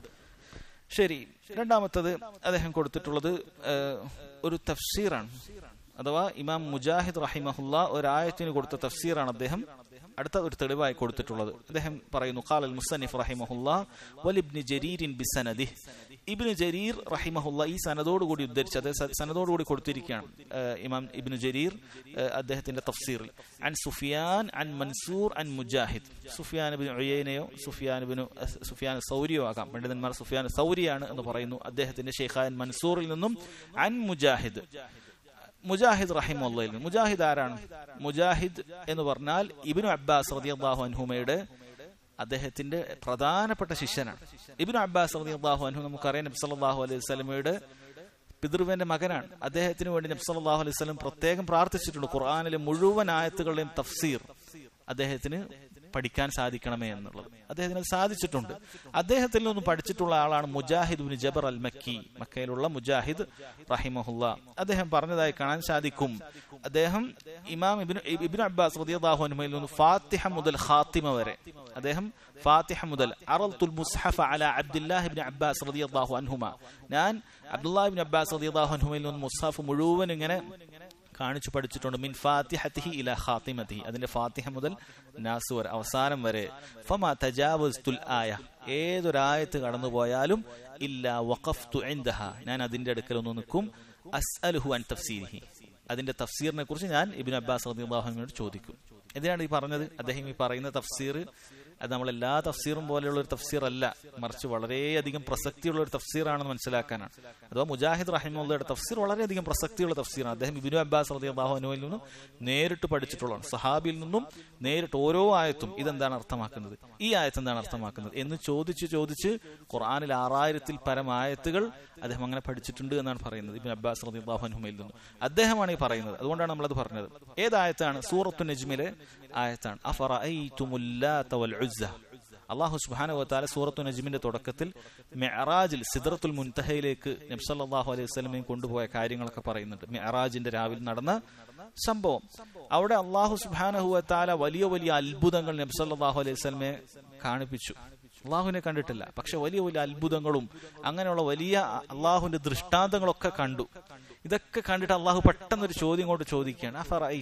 ശരി രണ്ടാമത്തത് അദ്ദേഹം കൊടുത്തിട്ടുള്ളത് ഒരു തഫ്സീറാണ് അഥവാ ഇമാം മുജാഹിദ് റഹിമഹുല്ല ഒരായത്തിന് കൊടുത്ത തഫ്സീറാണ് അദ്ദേഹം അടുത്ത ഒരു തെളിവായി കൊടുത്തിട്ടുള്ളത് അദ്ദേഹം പറയുന്നു ഖാൽ മുസന്നിഫ് റഹിമഹുല്ല വലിബ്നി ജരീരിൻ ബിസനദി ഇബ്നു ജരീർ റഹിമഹുല്ല ഈ സനദോട് കൂടി ഉദ്ധരിച്ച് അത് സനദോട് കൂടി കൊടുത്തിരിക്കുകയാണ് ഇമാം ഇബ്നു ജരീർ അദ്ദേഹത്തിന്റെ തഫ്സീറിൽ അൻ സുഫിയാൻ അൻ മൻസൂർ അൻ മുജാഹിദ് സുഫിയാൻ ബിൻ ഉയൈനയോ സുഫിയാൻ ബിനു സുഫിയാൻ സൗരിയോ ആകാം പണ്ഡിതന്മാർ സുഫിയാൻ സൗരിയാണ് എന്ന് പറയുന്നു അദ്ദേഹത്തിന്റെ ഷെയ്ഖാൻ മൻസൂറിൽ നിന്നും അൻ മുജാഹിദ് മുജാഹിദ് റഹിമുള്ളയിൽ മുജാഹിദ് ആരാണ് മുജാഹിദ് എന്ന് പറഞ്ഞാൽ ഇബിനു അബ്ബാസ് റതിയാഹു അൻഹുമയുടെ അദ്ദേഹത്തിന്റെ പ്രധാനപ്പെട്ട ശിഷ്യനാണ് ഇബിനു അബ്ബാസ് റതിയാഹു അൻഹു നമുക്കറിയാം നബി സല്ലല്ലാഹു അലൈഹി വസല്ലമയുടെ പിതൃവിന്റെ മകനാണ് അദ്ദേഹത്തിന് വേണ്ടി നബി സല്ലല്ലാഹു അലൈഹി വസല്ലം പ്രത്യേകം പ്രാർത്ഥിച്ചിട്ടുണ്ട് ഖുർആനിലെ മുഴുവൻ ആയത്തുകളുടെയും തഫ്സീർ അദ്ദേഹത്തിന് പഠിക്കാൻ സാധിക്കണമേ എന്നുള്ളത് അദ്ദേഹത്തിന് അത് സാധിച്ചിട്ടുണ്ട് അദ്ദേഹത്തിൽ നിന്നും പഠിച്ചിട്ടുള്ള ആളാണ് Mujahid bin Jabr al Makki മക്കയിലുള്ള മുജാഹിദ് റഹിമഹുല്ല അദ്ദേഹം പറഞ്ഞതായി കാണാൻ സാധിക്കും അദ്ദേഹം ഇമാം ഇബിൻ ഇബിൻ അബ്ബാസ് റളിയല്ലാഹു അൻഹുയിൽ നിന്ന് ഫാത്തിഹ മുതൽ ഖാത്തിമ വരെ അദ്ദേഹം ഫാത്തിഹ മുതൽ അറൽത്തുൽ മുസ്ഹഫ അല അബ്ദുല്ലാഹി ഇബ്നു അബ്ബാസ് റളിയല്ലാഹു അൻഹുമ ഞാൻ അബ്ദുല്ലാഹി ഇബ്നു അബ്ബാസ് റളിയല്ലാഹു അൻഹുമയിൽ നിന്ന് മുസ്ഹഫ് മുഴുവൻ ഇങ്ങനെ കാണിച്ചു പഠിച്ചിട്ടുണ്ട് മിൻ ഫാത്തിഹത്തിഹി ഇല ഖാത്തിമത്തിഹി അതിന്റെ ഫാത്തിഹ മുതൽ നാസ് വരെ അവസാനം വരെ ഫമാ തജാവസ്തുൽ ആയ ഏതൊരായത്ത് കടന്നുപോയാലും ഇല്ല വഖഫ്തു ഇൻദഹ ഞാൻ അതിന്റെ അടുക്കൽ ഒന്ന് നിൽക്കും അസ്അലുഹു അൻ തഫ്സീരിഹി അതിന്റെ തഫ്സീറിനെ കുറിച്ച് ഞാൻ ഇബ്നു അബ്ബാസ് റളിയല്ലാഹു അൻഹുവിനോട് ചോദിക്കും എന്തിനാണ് ഈ പറഞ്ഞത് അദ്ദേഹം ഈ പറയുന്ന തഫ്സീർ അത് നമ്മൾ എല്ലാ തഫ്സീറും പോലെയുള്ള ഒരു തഫ്സീർ അല്ല മറിച്ച് വളരെയധികം പ്രസക്തിയുള്ള ഒരു തഫ്സീറാണെന്ന് മനസ്സിലാക്കാനാണ് അഥവാ മുജാഹിദ് റഹിമുള്ളയുടെ തഫ്സീർ വളരെയധികം പ്രസക്തിയുള്ള തഫ്സീറാണ് അദ്ദേഹം ഇബിനു അബ്ബാസ് റളിയല്ലാഹു അൻഹുവിൽ നിന്നും നേരിട്ട് പഠിച്ചിട്ടുള്ളതാണ് സഹാബിയിൽ നിന്നും നേരിട്ട് ഓരോ ആയത്തും ഇതെന്താണ് അർത്ഥമാക്കുന്നത് ഈ ആയത്ത് എന്താണ് അർത്ഥമാക്കുന്നത് എന്ന് ചോദിച്ച് ചോദിച്ച് ഖുർആനിൽ ആറായിരത്തിൽ പരം ആയത്തുകൾ അദ്ദേഹം അങ്ങനെ പഠിച്ചിട്ടുണ്ട് എന്നാണ് പറയുന്നത് ഇബിൻ അബ്ബാസ് റളിയല്ലാഹു അൻഹുമയിൽ നിന്നും അദ്ദേഹമാണ് ഈ പറയുന്നത് അതുകൊണ്ടാണ് നമ്മളത് പറഞ്ഞത് ഏതായത്താണ് സൂറത്തു നജ്മിലെ ആയത്താണ് അഫറഅയ്തുമുല്ലാത്ത വൽ ഉസ്സ അള്ളാഹു സുബ്ഹാനഹു വതആല സൂറത്തു നജ്മിന്റെ തുടക്കത്തിൽ മിഅറാജിൽ സിദ്റത്തുൽ മുൻതഹയിലേക്ക് നബി സല്ലല്ലാഹു അലൈഹി വസല്ലമയും കൊണ്ടുപോയ കാര്യങ്ങളൊക്കെ പറയുന്നുണ്ട് മിഅറാജിന്റെ രാവിൽ നടന്ന സംഭവം അവിടെ അള്ളാഹു സുബ്ഹാനഹു വതആല വലിയ വലിയ അത്ഭുതങ്ങൾ നബി സല്ലല്ലാഹു അലൈഹി വസല്ലമയെ കാണിപ്പിച്ചു അള്ളാഹുവിനെ കണ്ടിട്ടില്ല പക്ഷെ വലിയ വലിയ അത്ഭുതങ്ങളും അങ്ങനെയുള്ള വലിയ അള്ളാഹുവിന്റെ ദൃഷ്ടാന്തങ്ങളൊക്കെ കണ്ടു ഇതൊക്കെ കണ്ടിട്ട് അള്ളാഹു പെട്ടെന്ന് ഒരു ചോദ്യം കൊണ്ട് ചോദിക്കുകയാണ്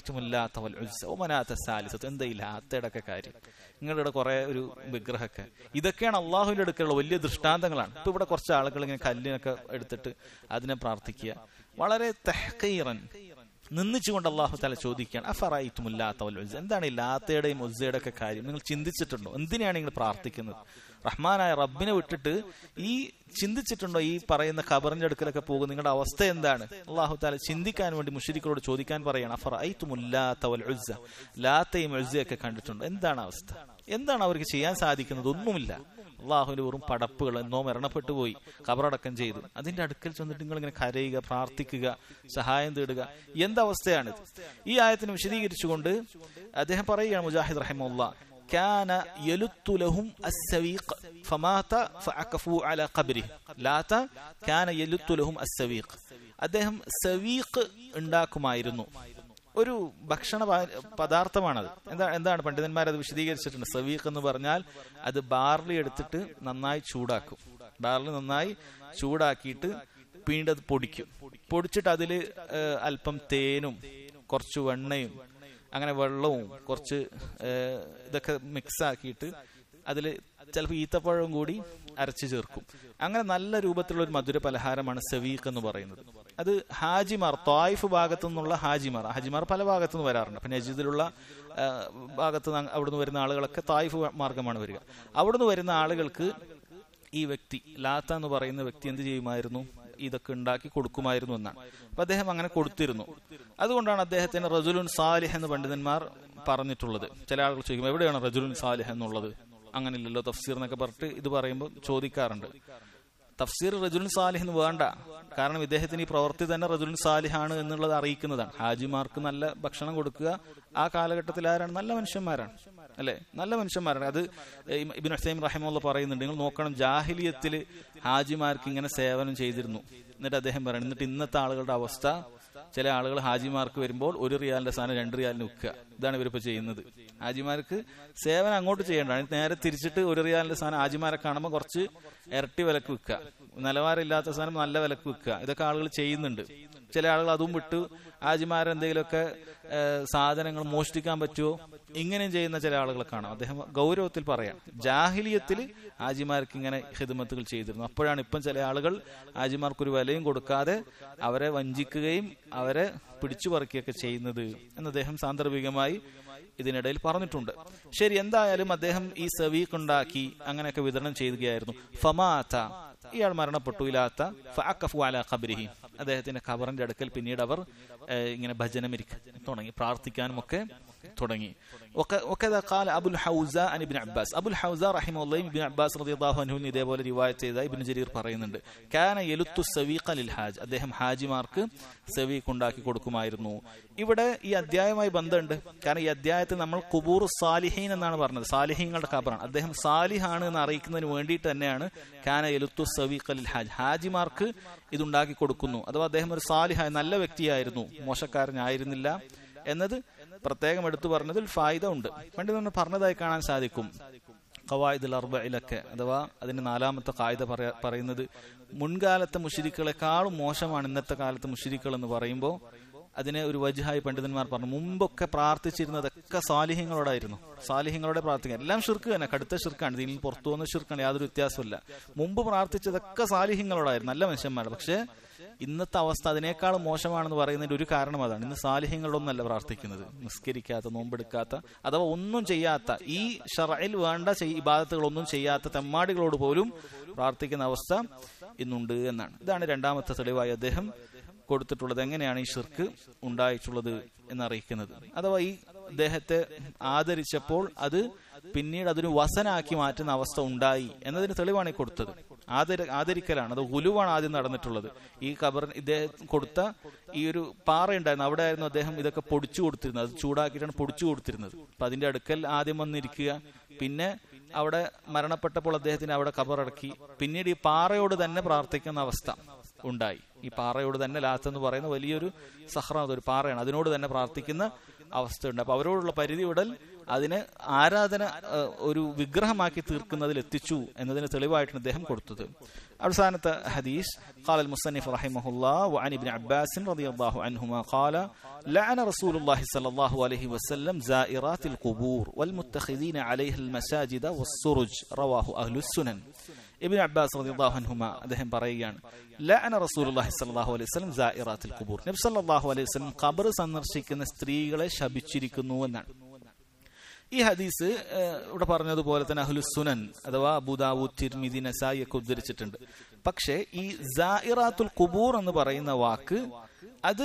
എന്താ ഈ ലാത്തയുടെ ഒക്കെ കാര്യം നിങ്ങളുടെ കുറെ ഒരു വിഗ്രഹമൊക്കെ ഇതൊക്കെയാണ് അള്ളാഹുവിന്റെ അടുക്കലുള്ള വലിയ ദൃഷ്ടാന്തങ്ങളാണ് ഇപ്പൊ ഇവിടെ കുറച്ച് ആളുകൾ ഇങ്ങനെ കല്ലിനൊക്കെ എടുത്തിട്ട് അതിനെ പ്രാർത്ഥിക്കുക വളരെ തെഹക്കീറൻ നിന്നിച്ചുകൊണ്ട് അള്ളാഹു തല ചോദിക്കുകയാണ് അഫറായിത്തുമില്ലാത്ത എന്താണ് ഈ ലാത്തയുടെയും ഉസ്സയുടെ ഒക്കെ കാര്യം നിങ്ങൾ ചിന്തിച്ചിട്ടുണ്ടോ എന്തിനാണ് നിങ്ങൾ പ്രാർത്ഥിക്കുന്നത് റഹ്മാനായ റബ്ബിനെ വിട്ടിട്ട് ഈ ചിന്തിച്ചിട്ടുണ്ടോ ഈ പറയുന്ന ഖബറിന്റെ അടുക്കലൊക്കെ പോകും നിങ്ങളുടെ അവസ്ഥ എന്താണ് അള്ളാഹു താല ചിന്തിക്കാൻ വേണ്ടി മുഷരിക്കളോട് ചോദിക്കാൻ പറയാണ് അഫറൈത്തുമുല്ലാത്ത ലാത്തയും ഉസ്സയൊക്കെ കണ്ടിട്ടുണ്ടോ എന്താണ് അവസ്ഥ എന്താണ് അവർക്ക് ചെയ്യാൻ സാധിക്കുന്നത് ഒന്നുമില്ല അള്ളാഹുവിന്റെ വെറും പടപ്പുകൾ എന്നോ മരണപ്പെട്ടു പോയി ഖബറടക്കം ചെയ്തു അതിന്റെ അടുക്കൽ ചെന്നിട്ട് നിങ്ങൾ ഇങ്ങനെ കരയുക പ്രാർത്ഥിക്കുക സഹായം തേടുക എന്തവസ്ഥയാണിത് ഈ ആയത്തിനെ വിശദീകരിച്ചുകൊണ്ട് അദ്ദേഹം പറയുകയാണ് മുജാഹിദ് റഹിമുള്ള كان يلت لهم السويق فمات فعكفوا على قبره ലാത്ത كان يلت لهم السويق അദ്ദേഹം സവീഖ് ഉണ്ടാക്കുമായിരുന്നു ഒരു ഭക്ഷണ പദാർത്ഥമാണത് എന്താ എന്താണ് പണ്ഡിതന്മാർ അത് വിശദീകരിച്ചിട്ടുണ്ട് സവീഖ് എന്ന് പറഞ്ഞാൽ അത് ബാർലി എടുത്തിട്ട് നന്നായി ചൂടാക്കും ബാർലി നന്നായി ചൂടാക്കിയിട്ട് പിന്നീട് അത് പൊടിക്കും പൊടിച്ചിട്ട് അതിൽ അല്പം തേനും കുറച്ച് വെണ്ണയും അങ്ങനെ വെള്ളവും കുറച്ച് ഇതൊക്കെ മിക്സ് ആക്കിയിട്ട് അതിൽ ചിലപ്പോൾ ഈത്തപ്പഴവും കൂടി അരച്ചു ചേർക്കും അങ്ങനെ നല്ല രൂപത്തിലുള്ള ഒരു മധുര പലഹാരമാണ് സവീഖ് എന്ന് പറയുന്നത് അത് ഹാജിമാർ തായിഫ് ഭാഗത്തു നിന്നുള്ള ഹാജിമാർ ഹാജിമാർ പല ഭാഗത്തു നിന്ന് വരാറുണ്ട് അപ്പൊ നജീദിലുള്ള ഭാഗത്ത് അവിടുന്ന് വരുന്ന ആളുകളൊക്കെ തായിഫ് മാർഗമാണ് വരിക അവിടുന്ന് വരുന്ന ആളുകൾക്ക് ഈ വ്യക്തി ലാത്ത എന്ന് പറയുന്ന വ്യക്തി എന്ത് ചെയ്യുമായിരുന്നു ഇതൊക്കെ ഉണ്ടാക്കി കൊടുക്കുമായിരുന്നു എന്നാണ് അപ്പൊ അദ്ദേഹം അങ്ങനെ കൊടുത്തിരുന്നു അതുകൊണ്ടാണ് അദ്ദേഹത്തിന് റജുലുൻ സാലിഹ് എന്ന് പണ്ഡിതന്മാർ പറഞ്ഞിട്ടുള്ളത് ചില ആളുകൾ ചോദിക്കും എവിടെയാണ് റജുലുൻ സാലിഹ് എന്നുള്ളത് അങ്ങനെയില്ലല്ലോ തഫ്സീർ എന്നൊക്കെ പറഞ്ഞിട്ട് ഇത് പറയുമ്പോൾ ചോദിക്കാറുണ്ട് തഫ്സീർ റജുലുൻ സാലിഹ് എന്ന് വേണ്ട കാരണം ഇദ്ദേഹത്തിന് ഈ പ്രവൃത്തി തന്നെ റജുലുൻ സാലിഹാണ് എന്നുള്ളത് അറിയിക്കുന്നതാണ് ഹാജിമാർക്ക് നല്ല ഭക്ഷണം കൊടുക്കുക ആ കാലഘട്ടത്തിൽ ആരാണ് നല്ല മനുഷ്യന്മാരാണ് അല്ലെ നല്ല മനുഷ്യന്മാരാണ് അത് ഇബിൻ ഹുസൈം റഹിമുള്ള പറയുന്നുണ്ട് നിങ്ങൾ നോക്കണം ജാഹിലിയത്തിൽ ഹാജിമാർക്ക് ഇങ്ങനെ സേവനം ചെയ്തിരുന്നു എന്നിട്ട് അദ്ദേഹം പറയുന്നത് എന്നിട്ട് ഇന്നത്തെ ആളുകളുടെ അവസ്ഥ ചില ആളുകൾ ഹാജിമാർക്ക് വരുമ്പോൾ ഒരു റിയാലിന്റെ സ്ഥാനം രണ്ട് റിയാലിന് വിൽക്കുക ഇതാണ് ഇവരിപ്പോ ചെയ്യുന്നത് ഹാജിമാർക്ക് സേവനം അങ്ങോട്ട് ചെയ്യേണ്ടതാണ് നേരെ തിരിച്ചിട്ട് ഒരു റിയാലിന്റെ സ്ഥാനം ഹാജിമാരെ കാണുമ്പോൾ കുറച്ച് ഇരട്ടി വിലക്ക് വിൽക്കുക നിലവാരമില്ലാത്ത സാധനം നല്ല വിലക്ക് വിൽക്കുക ഇതൊക്കെ ആളുകൾ ചെയ്യുന്നുണ്ട് ചില ആളുകൾ അതും വിട്ട് ഹാജിമാരെന്തെങ്കിലുമൊക്കെ സാധനങ്ങൾ മോഷ്ടിക്കാൻ പറ്റുമോ ഇങ്ങനെയും ചെയ്യുന്ന ചില ആളുകളെ കാണാം അദ്ദേഹം ഗൗരവത്തിൽ പറയാം ജാഹിലിയത്തിൽ ഹാജിമാർക്ക് ഇങ്ങനെ ഹിദമത്തുകൾ ചെയ്തിരുന്നു അപ്പോഴാണ് ഇപ്പം ചില ആളുകൾ ഹാജിമാർക്ക് ഒരു വിലയും കൊടുക്കാതെ അവരെ വഞ്ചിക്കുകയും അവരെ പിടിച്ചു പറിക്കുകയൊക്കെ ചെയ്യുന്നത് എന്ന് അദ്ദേഹം സാന്ദർഭികമായി ഇതിനിടയിൽ പറഞ്ഞിട്ടുണ്ട് ശരി എന്തായാലും അദ്ദേഹം ഈ സവീഖ് ഉണ്ടാക്കി അങ്ങനെയൊക്കെ വിതരണം ചെയ്യുകയായിരുന്നു ഫമാത്ത ഇയാൾ മരണപ്പെട്ടു ഇല്ലാത്ത ഫഅക്കഫു അല ഖബരിഹി അദ്ദേഹത്തിന്റെ ഖബറിന്റെ അടുക്കൽ പിന്നീട് അവർ ഇങ്ങനെ ഭജനമിരിക്കാൻ തുടങ്ങി പ്രാർത്ഥിക്കാനും ഒക്കെ തുടങ്ങി وكذا قال ابو الحوزاء عن ابن عباس ابو الحوزاء رحمه الله ابن عباس رضي الله عنه ഇതേപോലെ റിവായത്ത് ചെയ്ത ഇബ്നു ജരീർ പറയുന്നുണ്ട് കാന യലുത്തു സവീഖ ലിൽ ഹാജ് അദ്ദേഹം ഹാജിമാർക്ക് സവീഖ് ഉണ്ടാക്കി കൊടുക്കുമായിരുന്നു ഇവിടെ ഈ അധ്യായവുമായി ബന്ധമുണ്ട് കാരണം ഈ അധ്യായത്തിൽ നമ്മൾ കുബൂർ സാലിഹീൻ എന്നാണ് പറഞ്ഞത് സാലിഹീങ്ങളുടെ ഖബറാണ് അദ്ദേഹം സാലിഹാണ് എന്ന് അറിയിക്കുന്നതിന് വേണ്ടിയിട്ട് തന്നെയാണ് കാന യലുത്തു സവീഖ ലിൽ ഹാജ് ഹാജിമാർക്ക് ഇതുണ്ടാക്കി കൊടുക്കുന്നു അഥവാ അദ്ദേഹം ഒരു സാലിഹായ നല്ല വ്യക്തിയായിരുന്നു മോശക്കാരനായിരുന്നില്ല എന്നത് പ്രത്യേകം എടുത്തു പറഞ്ഞതിൽ ഫായിദ ഉണ്ട് പണ്ട് നമ്മൾ പറഞ്ഞതായി കാണാൻ സാധിക്കും ഖവായിദുൽ അർബയിലൊക്കെ അഥവാ അതിന്റെ നാലാമത്തെ കായിക പറയുന്നത് മുൻകാലത്തെ മുഷിരിക്കളെക്കാളും മോശമാണ് ഇന്നത്തെ കാലത്തെ മുഷിരിക്കൾ എന്ന് പറയുമ്പോൾ അതിനെ ഒരു വജുഹായി പണ്ഡിതന്മാർ പറഞ്ഞു മുമ്പൊക്കെ പ്രാർത്ഥിച്ചിരുന്നതൊക്കെ സാലിഹ്യങ്ങളോടായിരുന്നു സാലിഹ്യങ്ങളോടെ പ്രാർത്ഥിക്കുക എല്ലാം ഷിർക്ക് തന്നെ കടുത്ത ഷിർക്കാണ് ഇതിൽ പുറത്തു വന്ന ഷിർക്കാണ് യാതൊരു വ്യത്യാസമില്ല മുമ്പ് പ്രാർത്ഥിച്ചതൊക്കെ സാലിഹ്യങ്ങളോടായിരുന്നു നല്ല മനുഷ്യന്മാർ പക്ഷേ ഇന്നത്തെ അവസ്ഥ അതിനേക്കാളും മോശമാണെന്ന് പറയുന്നതിന്റെ ഒരു കാരണം അതാണ് ഇന്ന് സാലിഹ്യങ്ങളൊന്നല്ല പ്രാർത്ഥിക്കുന്നത് നിസ്കരിക്കാത്ത നോമ്പെടുക്കാത്ത അഥവാ ഒന്നും ചെയ്യാത്ത ഈ ഷറയിൽ വേണ്ട ഇബാദത്തുകളൊന്നും ചെയ്യാത്ത തെമ്മാടികളോട് പോലും പ്രാർത്ഥിക്കുന്ന അവസ്ഥ ഇന്നുണ്ട് എന്നാണ് ഇതാണ് രണ്ടാമത്തെ തെളിവായി അദ്ദേഹം കൊടുത്തിട്ടുള്ളത് എങ്ങനെയാണ് ഈ ഷിർക്ക് ഉണ്ടായിട്ടുള്ളത് എന്നറിയിക്കുന്നത് അഥവാ ഈ അദ്ദേഹത്തെ ആദരിച്ചപ്പോൾ അത് പിന്നീട് അതൊരു വസനാക്കി മാറ്റുന്ന അവസ്ഥ ഉണ്ടായി എന്നതിന് തെളിവാണ് ഈ കൊടുത്തത് ആദര ആദരിക്കലാണ് അത് ഉലുവാണ് ആദ്യം നടന്നിട്ടുള്ളത് ഈ ഖബർ ഇദ്ദേഹം കൊടുത്ത ഈ ഒരു പാറയുണ്ടായിരുന്നു അവിടെ ആയിരുന്നു അദ്ദേഹം ഇതൊക്കെ പൊടിച്ചു കൊടുത്തിരുന്നത് അത് ചൂടാക്കിയിട്ടാണ് പൊടിച്ചു കൊടുത്തിരുന്നത് അപ്പൊ അതിന്റെ അടുക്കൽ ആദ്യം വന്നിരിക്കുക പിന്നെ അവിടെ മരണപ്പെട്ടപ്പോൾ അദ്ദേഹത്തിന് അവിടെ ഖബറടക്കി പിന്നീട് ഈ പാറയോട് തന്നെ പ്രാർത്ഥിക്കുന്ന അവസ്ഥ ഉണ്ടായി ഈ പാറയോട് തന്നെ ലാത്ത് എന്ന് പറയുന്ന വലിയൊരു സഹ്റ ഒരു പാറയാണ് അതിനോട് തന്നെ പ്രാർത്ഥിക്കുന്ന അവസ്ഥയുണ്ട് അപ്പൊ അവരോടുള്ള പരിധി വിടൽ അതിനെ ആരാധന ഒരു വിഗ്രഹമാക്കി തീർക്കുന്നതിൽ എത്തിച്ചു എന്നതിന് തെളിവായിട്ടാണ് അദ്ദേഹം കൊടുത്തത് അവസാനത്തെ ഹദീസ് قال المصنف رحمه الله وعن ابن عباس رضي الله عنهما قال لعن رسول الله صلى الله عليه وسلم زائرات القبور والمتخذين عليها المساجد والسرج رواه أهل السنن ഇബിൻ അബ്ബാസ് റളിയല്ലാഹു അൻഹുമ അദ്ദേഹം പറയുകയാണ് ലഅന റസൂലുള്ളാഹി സ്വല്ലല്ലാഹു അലൈഹി വസല്ലം സായിറാത്തിൽ ഖുബൂർ നബി സല്ലല്ലാഹു അലൈഹി വസല്ലം ഖബർ സന്ദർശിക്കുന്ന സ്ത്രീകളെ ശപിച്ചിരിക്കുന്നു എന്നാണ് ഈ ഹദീസ് ഇവിടെ പറഞ്ഞതുപോലെ തന്നെ അഹ്ലുസുനൻ അഥവാ അബുദാവൂദ് തിർമിദി നസായി ഒക്കെ ഉദ്ധരിച്ചിട്ടുണ്ട് പക്ഷേ ഈ സായിറാത്തുൽ ഖുബൂർ എന്ന് പറയുന്ന വാക്ക് അത്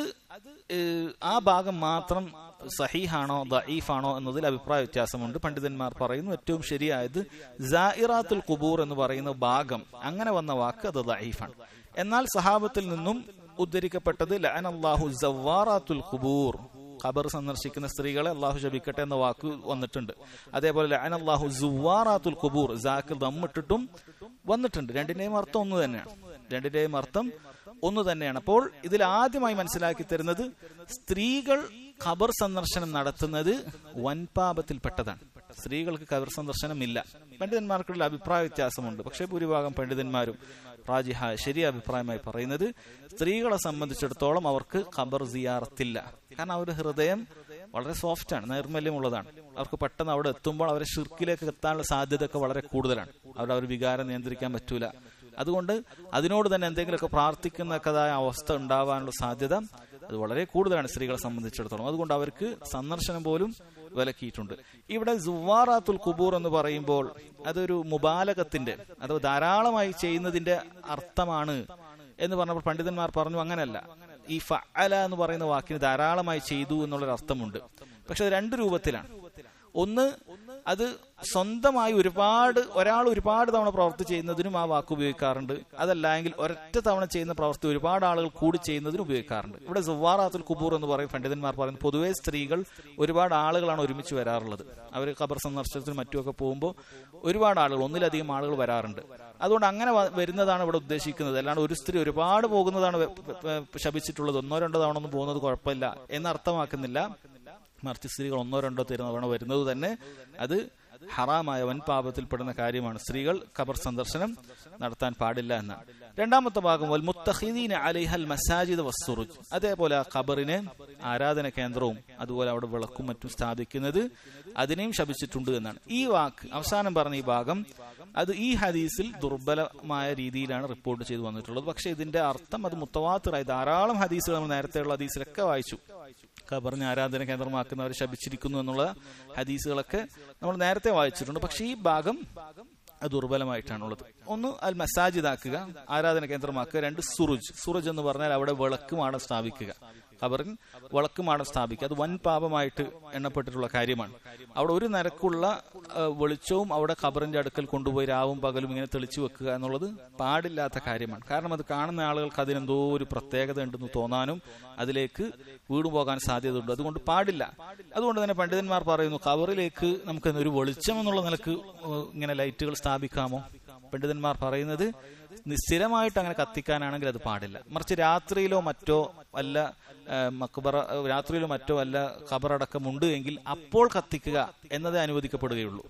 ആ ഭാഗം മാത്രം സഹീഹാണോ ദഈഫാണോ എന്നതിൽ അഭിപ്രായ വ്യത്യാസമുണ്ട് പണ്ഡിതന്മാർ പറയുന്നു ഏറ്റവും ശരിയായത് സായിറാത്തുൽ ഖുബൂർ എന്ന് പറയുന്ന ഭാഗം അങ്ങനെ വന്ന വാക്ക് അത് ദഈഫാണ് എന്നാൽ സഹാബത്തിൽ നിന്നും ഉദ്ധരിക്കപ്പെട്ടത് ലഅനല്ലാഹു സവ്വാറാത്തുൽ ഖുബൂർ ഖബർ സന്ദർശിക്കുന്ന സ്ത്രീകളെ അള്ളാഹു ശപിക്കട്ടെ എന്ന വാക്ക് വന്നിട്ടുണ്ട് അതേപോലെ ലഅനല്ലാഹു സുവാറാത്തുൽ ഖുബൂർ സാക്ക് ദമ്മിട്ടിട്ടും വന്നിട്ടുണ്ട് രണ്ടിന്റെയും അർത്ഥം ഒന്ന് തന്നെയാണ് രണ്ടിന്റെയും അർത്ഥം ഒന്ന് തന്നെയാണ് അപ്പോൾ ഇതിൽ ആദ്യമായി മനസ്സിലാക്കി തരുന്നത് സ്ത്രീകൾ ഖബർ സന്ദർശനം നടത്തുന്നത് വൻപാപത്തിൽപ്പെട്ടതാണ് സ്ത്രീകൾക്ക് ഖബർ സന്ദർശനം ഇല്ല പണ്ഡിതന്മാർക്കുള്ള അഭിപ്രായ വ്യത്യാസമുണ്ട് പക്ഷേ ഭൂരിഭാഗം പണ്ഡിതന്മാരും റാജിഹ ശരി അഭിപ്രായമായി പറയുന്നത് സ്ത്രീകളെ സംബന്ധിച്ചിടത്തോളം അവർക്ക് ഖബർ സിയാറത്തില്ല കാരണം അവരുടെ ഹൃദയം വളരെ സോഫ്റ്റ് ആണ് നൈർമല്യമുള്ളതാണ് അവർക്ക് പെട്ടെന്ന് അവിടെ എത്തുമ്പോൾ അവരെ ഷിർക്കിലേക്ക് എത്താനുള്ള സാധ്യതയൊക്കെ വളരെ കൂടുതലാണ് അവിടെ അവർ വികാരം നിയന്ത്രിക്കാൻ പറ്റൂല അതുകൊണ്ട് അതിനോട് തന്നെ എന്തെങ്കിലുമൊക്കെ പ്രാർത്ഥിക്കുന്നതായ അവസ്ഥ ഉണ്ടാവാനുള്ള സാധ്യത അത് വളരെ കൂടുതലാണ് സ്ത്രീകളെ സംബന്ധിച്ചിടത്തോളം അതുകൊണ്ട് അവർക്ക് സന്ദർശനം പോലും വിലക്കിയിട്ടുണ്ട് ഇവിടെ സുവാറാത്തുൽ കുബൂർ എന്ന് പറയുമ്പോൾ അതൊരു മുബാലകത്തിന്റെ അഥവാ ധാരാളമായി ചെയ്യുന്നതിന്റെ അർത്ഥമാണ് എന്ന് പറഞ്ഞപ്പോൾ പണ്ഡിതന്മാർ പറഞ്ഞു അങ്ങനെയല്ല ഈ ഫഅല എന്ന് പറയുന്ന വാക്കിന് ധാരാളമായി ചെയ്തു എന്നുള്ളൊരു അർത്ഥമുണ്ട് പക്ഷെ അത് രണ്ട് രൂപത്തിലാണ് ഒന്ന് അത് സ്വന്തമായി ഒരുപാട് ഒരാൾ ഒരുപാട് തവണ പ്രവൃത്തി ചെയ്യുന്നതിനും ആ വാക്ക് ഉപയോഗിക്കാറുണ്ട് അതല്ല എങ്കിൽ ഒരൊറ്റ തവണ ചെയ്യുന്ന പ്രവൃത്തി ഒരുപാട് ആളുകൾ കൂടി ചെയ്യുന്നതിനും ഉപയോഗിക്കാറുണ്ട് ഇവിടെ സുവാറാത്തുൽ കുബൂർ എന്ന് പറയും പണ്ഡിതന്മാർ പറയുന്നത് പൊതുവേ സ്ത്രീകൾ ഒരുപാട് ആളുകളാണ് ഒരുമിച്ച് വരാറുള്ളത് അവർ ഖബർ സന്ദർശനത്തിനും മറ്റുമൊക്കെ പോകുമ്പോൾ ഒരുപാട് ആളുകൾ ഒന്നിലധികം ആളുകൾ വരാറുണ്ട് അതുകൊണ്ട് അങ്ങനെ വരുന്നതാണ് ഇവിടെ ഉദ്ദേശിക്കുന്നത് അല്ലാണ്ട് ഒരു സ്ത്രീ ഒരുപാട് പോകുന്നതാണ് ശപിച്ചിട്ടുള്ളത് ഒന്നോ രണ്ടോ തവണ ഒന്നും പോകുന്നത് കുഴപ്പമില്ല എന്നർത്ഥമാക്കുന്നില്ല മറിച്ച് സ്ത്രീകൾ ഒന്നോ രണ്ടോ തവണ വരുന്നത് തന്നെ അത് ഹറാമായ വൻ പാപത്തിൽപ്പെടുന്ന കാര്യമാണ് സ്ത്രീകൾ ഖബർ സന്ദർശനം നടത്താൻ പാടില്ല എന്നാണ് രണ്ടാമത്തെ ഭാഗം വൽ മുത്തഖീദീന അലൈഹൽ മസാജിദ് വസ്സുറുജ് അതേപോലെ ആ ഖബറിനെ ആരാധന കേന്ദ്രവും അതുപോലെ അവിടെ വിളക്കും മറ്റും സ്ഥാപിക്കുന്നത് അതിനെയും ശപിച്ചിട്ടുണ്ട് എന്നാണ് ഈ വാക്ക് അവസാനം പറഞ്ഞ ഈ ഭാഗം അത് ഈ ഹദീസിൽ ദുർബലമായ രീതിയിലാണ് റിപ്പോർട്ട് ചെയ്തു വന്നിട്ടുള്ളത് പക്ഷെ ഇതിന്റെ അർത്ഥം അത് മുത്തവാത്തിറായി ധാരാളം ഹദീസുകൾ നമ്മൾ നേരത്തെയുള്ള ഹദീസിലൊക്കെ വായിച്ചു ഖബറിനെ ആരാധന കേന്ദ്രമാക്കുന്നവർ ശപിച്ചിരിക്കുന്നു എന്നുള്ള ഹദീസുകളൊക്കെ നമ്മൾ നേരത്തെ വായിച്ചിട്ടുണ്ട് പക്ഷെ ഈ ഭാഗം ദുർബലമായിട്ടാണുള്ളത് ഒന്ന് അൽ മസാജിദ് ആക്കുക ആരാധന കേന്ദ്രമാക്കുക രണ്ട് സുറുജ് സുറുജ് എന്ന് പറഞ്ഞാൽ അവിടെ വിളക്കുമാടം സ്ഥാപിക്കുക ഖബറിൻ വിളക്കുമാടം സ്ഥാപിക്കുക അത് വൻ പാപമായിട്ട് എണ്ണപ്പെട്ടിട്ടുള്ള കാര്യമാണ് അവിടെ ഒരു നിരക്കുള്ള വെളിച്ചവും അവിടെ ഖബറിന്റെ അടുക്കൽ കൊണ്ടുപോയി രാവും പകലും ഇങ്ങനെ തെളിച്ചു വെക്കുക എന്നുള്ളത് പാടില്ലാത്ത കാര്യമാണ് കാരണം അത് കാണുന്ന ആളുകൾക്ക് അതിനെന്തോ ഒരു പ്രത്യേകത ഉണ്ടെന്ന് തോന്നാനും അതിലേക്ക് വീണു പോകാൻ സാധ്യതയുണ്ട് അതുകൊണ്ട് പാടില്ല അതുകൊണ്ട് തന്നെ പണ്ഡിതന്മാർ പറയുന്നു ഖബറിലേക്ക് നമുക്ക് ഒരു വെളിച്ചം എന്നുള്ള നിലക്ക് ഇങ്ങനെ ലൈറ്റുകൾ സ്ഥാപിക്കാമോ പണ്ഡിതന്മാർ പറയുന്നത് സ്ഥിരമായിട്ട് അങ്ങനെ കത്തിക്കാനാണെങ്കിൽ അത് പാടില്ല മറിച്ച് രാത്രിയിലോ മറ്റോ വല്ല മക്ബറ രാത്രിയിലോ മറ്റോ വല്ല ഖബറടക്കമുണ്ട് എങ്കിൽ അപ്പോൾ കത്തിക്കുക എന്നതേ അനുവദിക്കപ്പെടുകയുള്ളൂ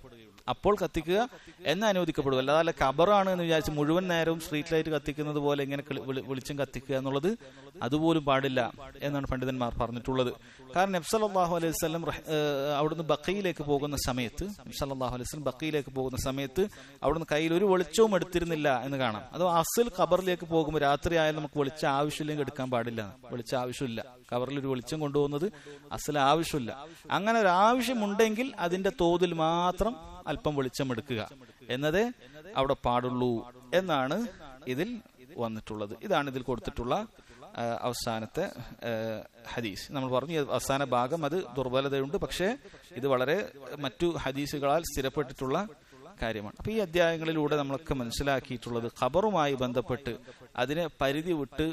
അപ്പോൾ കത്തിക്കുക എന്ന് അനുവദിക്കപ്പെടും അല്ലാതെ ഖബറാണ് എന്ന് വിചാരിച്ച് മുഴുവൻ നേരവും സ്ട്രീറ്റ് ലൈറ്റ് കത്തിക്കുന്നത് പോലെ ഇങ്ങനെ കിളി- വിളി- വെളിച്ചം കത്തിക്കുക എന്നുള്ളത് അതുപോലും പാടില്ല എന്നാണ് പണ്ഡിതന്മാർ പറഞ്ഞിട്ടുള്ളത് കാരണം നബ്സല്ലാഹു അലൈഹി വസല്ലം റഹ്- ഏഹ് അവിടുന്ന് ബക്കയിലേക്ക് പോകുന്ന സമയത്ത് നബ്സല്ലാഹു അലൈഹി വസല്ലം ബക്കയിലേക്ക് പോകുന്ന സമയത്ത് അവിടുന്ന് കയ്യിൽ ഒരു വെളിച്ചവും എടുത്തിരുന്നില്ല എന്ന് കാണാം അത് അസൽ ഖബറിലേക്ക് പോകുമ്പോൾ രാത്രി ആയാലും നമുക്ക് വെളിച്ചം ആവശ്യമില്ലെങ്കിൽ എടുക്കാൻ പാടില്ല വെളിച്ചം ആവശ്യമില്ല ഖബറിൽ ഒരു വെളിച്ചം കൊണ്ടുപോകുന്നത് അസൽ ആവശ്യമില്ല അങ്ങനെ ഒരു ആവശ്യമുണ്ടെങ്കിൽ അതിന്റെ തോതിൽ മാത്രം അല്പം വെളിച്ചം എടുക്കുക എന്നതേ അവിടെ പാടുള്ളൂ എന്നാണ് ഇതിൽ വന്നിട്ടുള്ളത് ഇതാണ് ഇതിൽ കൊടുത്തിട്ടുള്ള ആ, അവസാനത്തെ ആ, ഹദീസ് നമ്മൾ പറഞ്ഞു ഈ അവസാന ഭാഗം അത് ദുർബലതയുണ്ട് പക്ഷേ ഇത് വളരെ മറ്റു ഹദീസുകളാൽ സ്ഥിരപ്പെട്ടിട്ടുള്ള കാര്യമാണ് അപ്പൊ ഈ അധ്യായങ്ങളിലൂടെ നമ്മളൊക്കെ മനസ്സിലാക്കിയിട്ടുള്ളത് ഖബറുമായി ബന്ധപ്പെട്ട് അതിനെ പരിധി വിട്ട്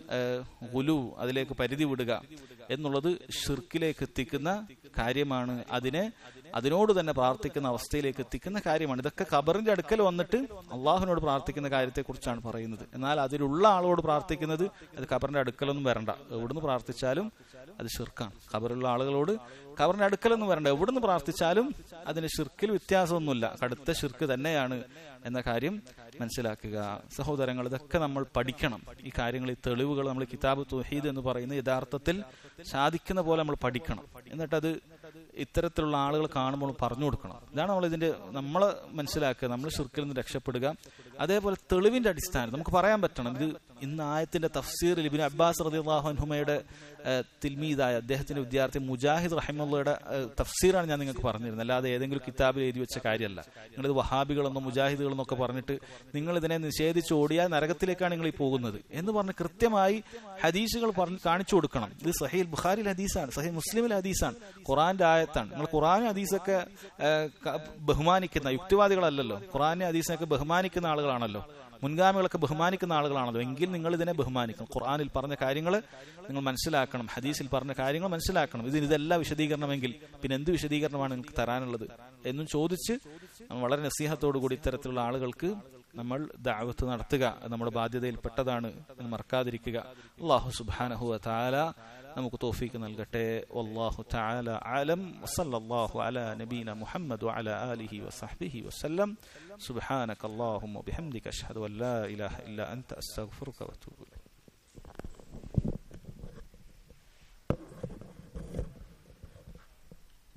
ഗുലു അതിലേക്ക് പരിധി വിടുക എന്നുള്ളത് ഷിർക്കിലേക്ക് എത്തിക്കുന്ന കാര്യമാണ് അതിനെ അതിനോട് തന്നെ പ്രാർത്ഥിക്കുന്ന അവസ്ഥയിലേക്ക് എത്തിക്കുന്ന കാര്യമാണ് ഇതൊക്കെ ഖബറിന്റെ അടുക്കൽ വന്നിട്ട് അള്ളാഹുവിനോട് പ്രാർത്ഥിക്കുന്ന കാര്യത്തെക്കുറിച്ചാണ് പറയുന്നത് എന്നാൽ അതിലുള്ള ആളോട് പ്രാർത്ഥിക്കുന്നത് അത് ഖബറിന്റെ അടുക്കലൊന്നും വരണ്ട എവിടുന്ന് പ്രാർത്ഥിച്ചാലും അത് ഷിർക്കാണ് ഖബറുള്ള ആളുകളോട് ഖബറിന്റെ അടുക്കലൊന്നും വരണ്ട എവിടുന്ന് പ്രാർത്ഥിച്ചാലും അതിന് ഷിർക്കിൽ വ്യത്യാസമൊന്നുമില്ല കടുത്ത ഷിർക്ക് തന്നെയാണ് എന്ന കാര്യം മനസ്സിലാക്കുക സഹോദരങ്ങൾ ഇതൊക്കെ നമ്മൾ പഠിക്കണം ഈ കാര്യങ്ങൾ ഈ തെളിവുകൾ നമ്മൾ കിതാബ് തുഹീദ് എന്ന് പറയുന്ന യഥാർത്ഥത്തിൽ സാധിക്കുന്ന പോലെ നമ്മൾ പഠിക്കണം എന്നിട്ടത് ഇത്തരത്തിലുള്ള ആളുകൾ കാണുമ്പോൾ പറഞ്ഞു കൊടുക്കണം ഇതാണ് നമ്മൾ ഇതിന്റെ നമ്മൾ മനസ്സിലാക്കുക നമ്മൾ ഷിർക്കിൽ നിന്ന് രക്ഷപ്പെടുക അതേപോലെ തെളിവിന്റെ അടിസ്ഥാനം നമുക്ക് പറയാൻ പറ്റണം ഇത് ഇന്ന് ആയത്തിന്റെ തഫ്സീറിൽ ഇബിൻ അബ്ബാസ് റദിയാഹു അൻഹുമയുടെ തിൽമീദായ അദ്ദേഹത്തിന്റെ വിദ്യാർത്ഥി മുജാഹിദ് റഹിമുള്ളയുടെ തഫ്സീറാണ് ഞാൻ നിങ്ങൾക്ക് പറഞ്ഞിരുന്നത് അല്ലാതെ ഏതെങ്കിലും കിതാബിൽ എഴുതി വെച്ച കാര്യമല്ല നിങ്ങളിത് വഹാബികളെന്നോ മുജാഹിദുകളെന്നൊക്കെ പറഞ്ഞിട്ട് നിങ്ങൾ ഇതിനെ നിഷേധിച്ച് ഓടിയാൽ നരകത്തിലേക്കാണ് നിങ്ങൾ ഈ പോകുന്നത് എന്ന് പറഞ്ഞ് കൃത്യമായി ഹദീസുകൾ പറഞ്ഞ് കാണിച്ചു കൊടുക്കണം ഇത് സഹീൽ ബുഖാരിൽ ഹദീസാണ് സഹീൽ മുസ്ലിമിൽ ഹദീസാണ് ഖുറാന്റെ ആയത്താണ് നിങ്ങൾ ഖുറാൻ ഹദീസൊക്കെ ഏഹ്, ക- ബഹുമാനിക്കുന്ന യുക്തിവാദികളല്ലല്ലോ ഖുറാനെ ഹദീസിനൊക്കെ ബഹുമാനിക്കുന്ന ആളുകളാണല്ലോ മുൻഗാമികളൊക്കെ ബഹുമാനിക്കുന്ന ആളുകളാണല്ലോ എങ്കിൽ നിങ്ങൾ ഇതിനെ ബഹുമാനിക്കണം ഖുർആനിൽ പറഞ്ഞ കാര്യങ്ങൾ നിങ്ങൾ മനസ്സിലാക്കണം ഹദീസിൽ പറഞ്ഞ കാര്യങ്ങൾ മനസ്സിലാക്കണം ഇതിന് ഇതെല്ലാം വിശദീകരണമെങ്കിൽ പിന്നെ എന്ത് വിശദീകരണമാണ് നിങ്ങൾക്ക് തരാനുള്ളത് എന്നും ചോദിച്ച് നമ്മൾ വളരെ നസീഹത്തോടു കൂടി ഇത്തരത്തിലുള്ള ആളുകൾക്ക് നമ്മൾ ദാവത്ത് നടത്തുക അത് നമ്മുടെ ബാധ്യതയിൽപ്പെട്ടതാണ് എന്ന് മറക്കാതിരിക്കുക അള്ളാഹു സുബ്ഹാനഹു താല നമുക്ക് തോഫീക്ക് നൽകട്ടെ വല്ലാഹു തആല ആലം വസല്ലല്ലാഹു അലാ നബീന മുഹമ്മദ് വഅലാ ആലിഹി വസഹ്ബിഹി വസല്ലം സുബ്ഹാനക അല്ലാഹുമ്മ വബിഹംദിക അഷ്ഹദു അൻ ലാ ഇലാഹ ഇല്ല അൻത അസ്തഗ്ഫിറുക വഅതൂബു ഇലൈക്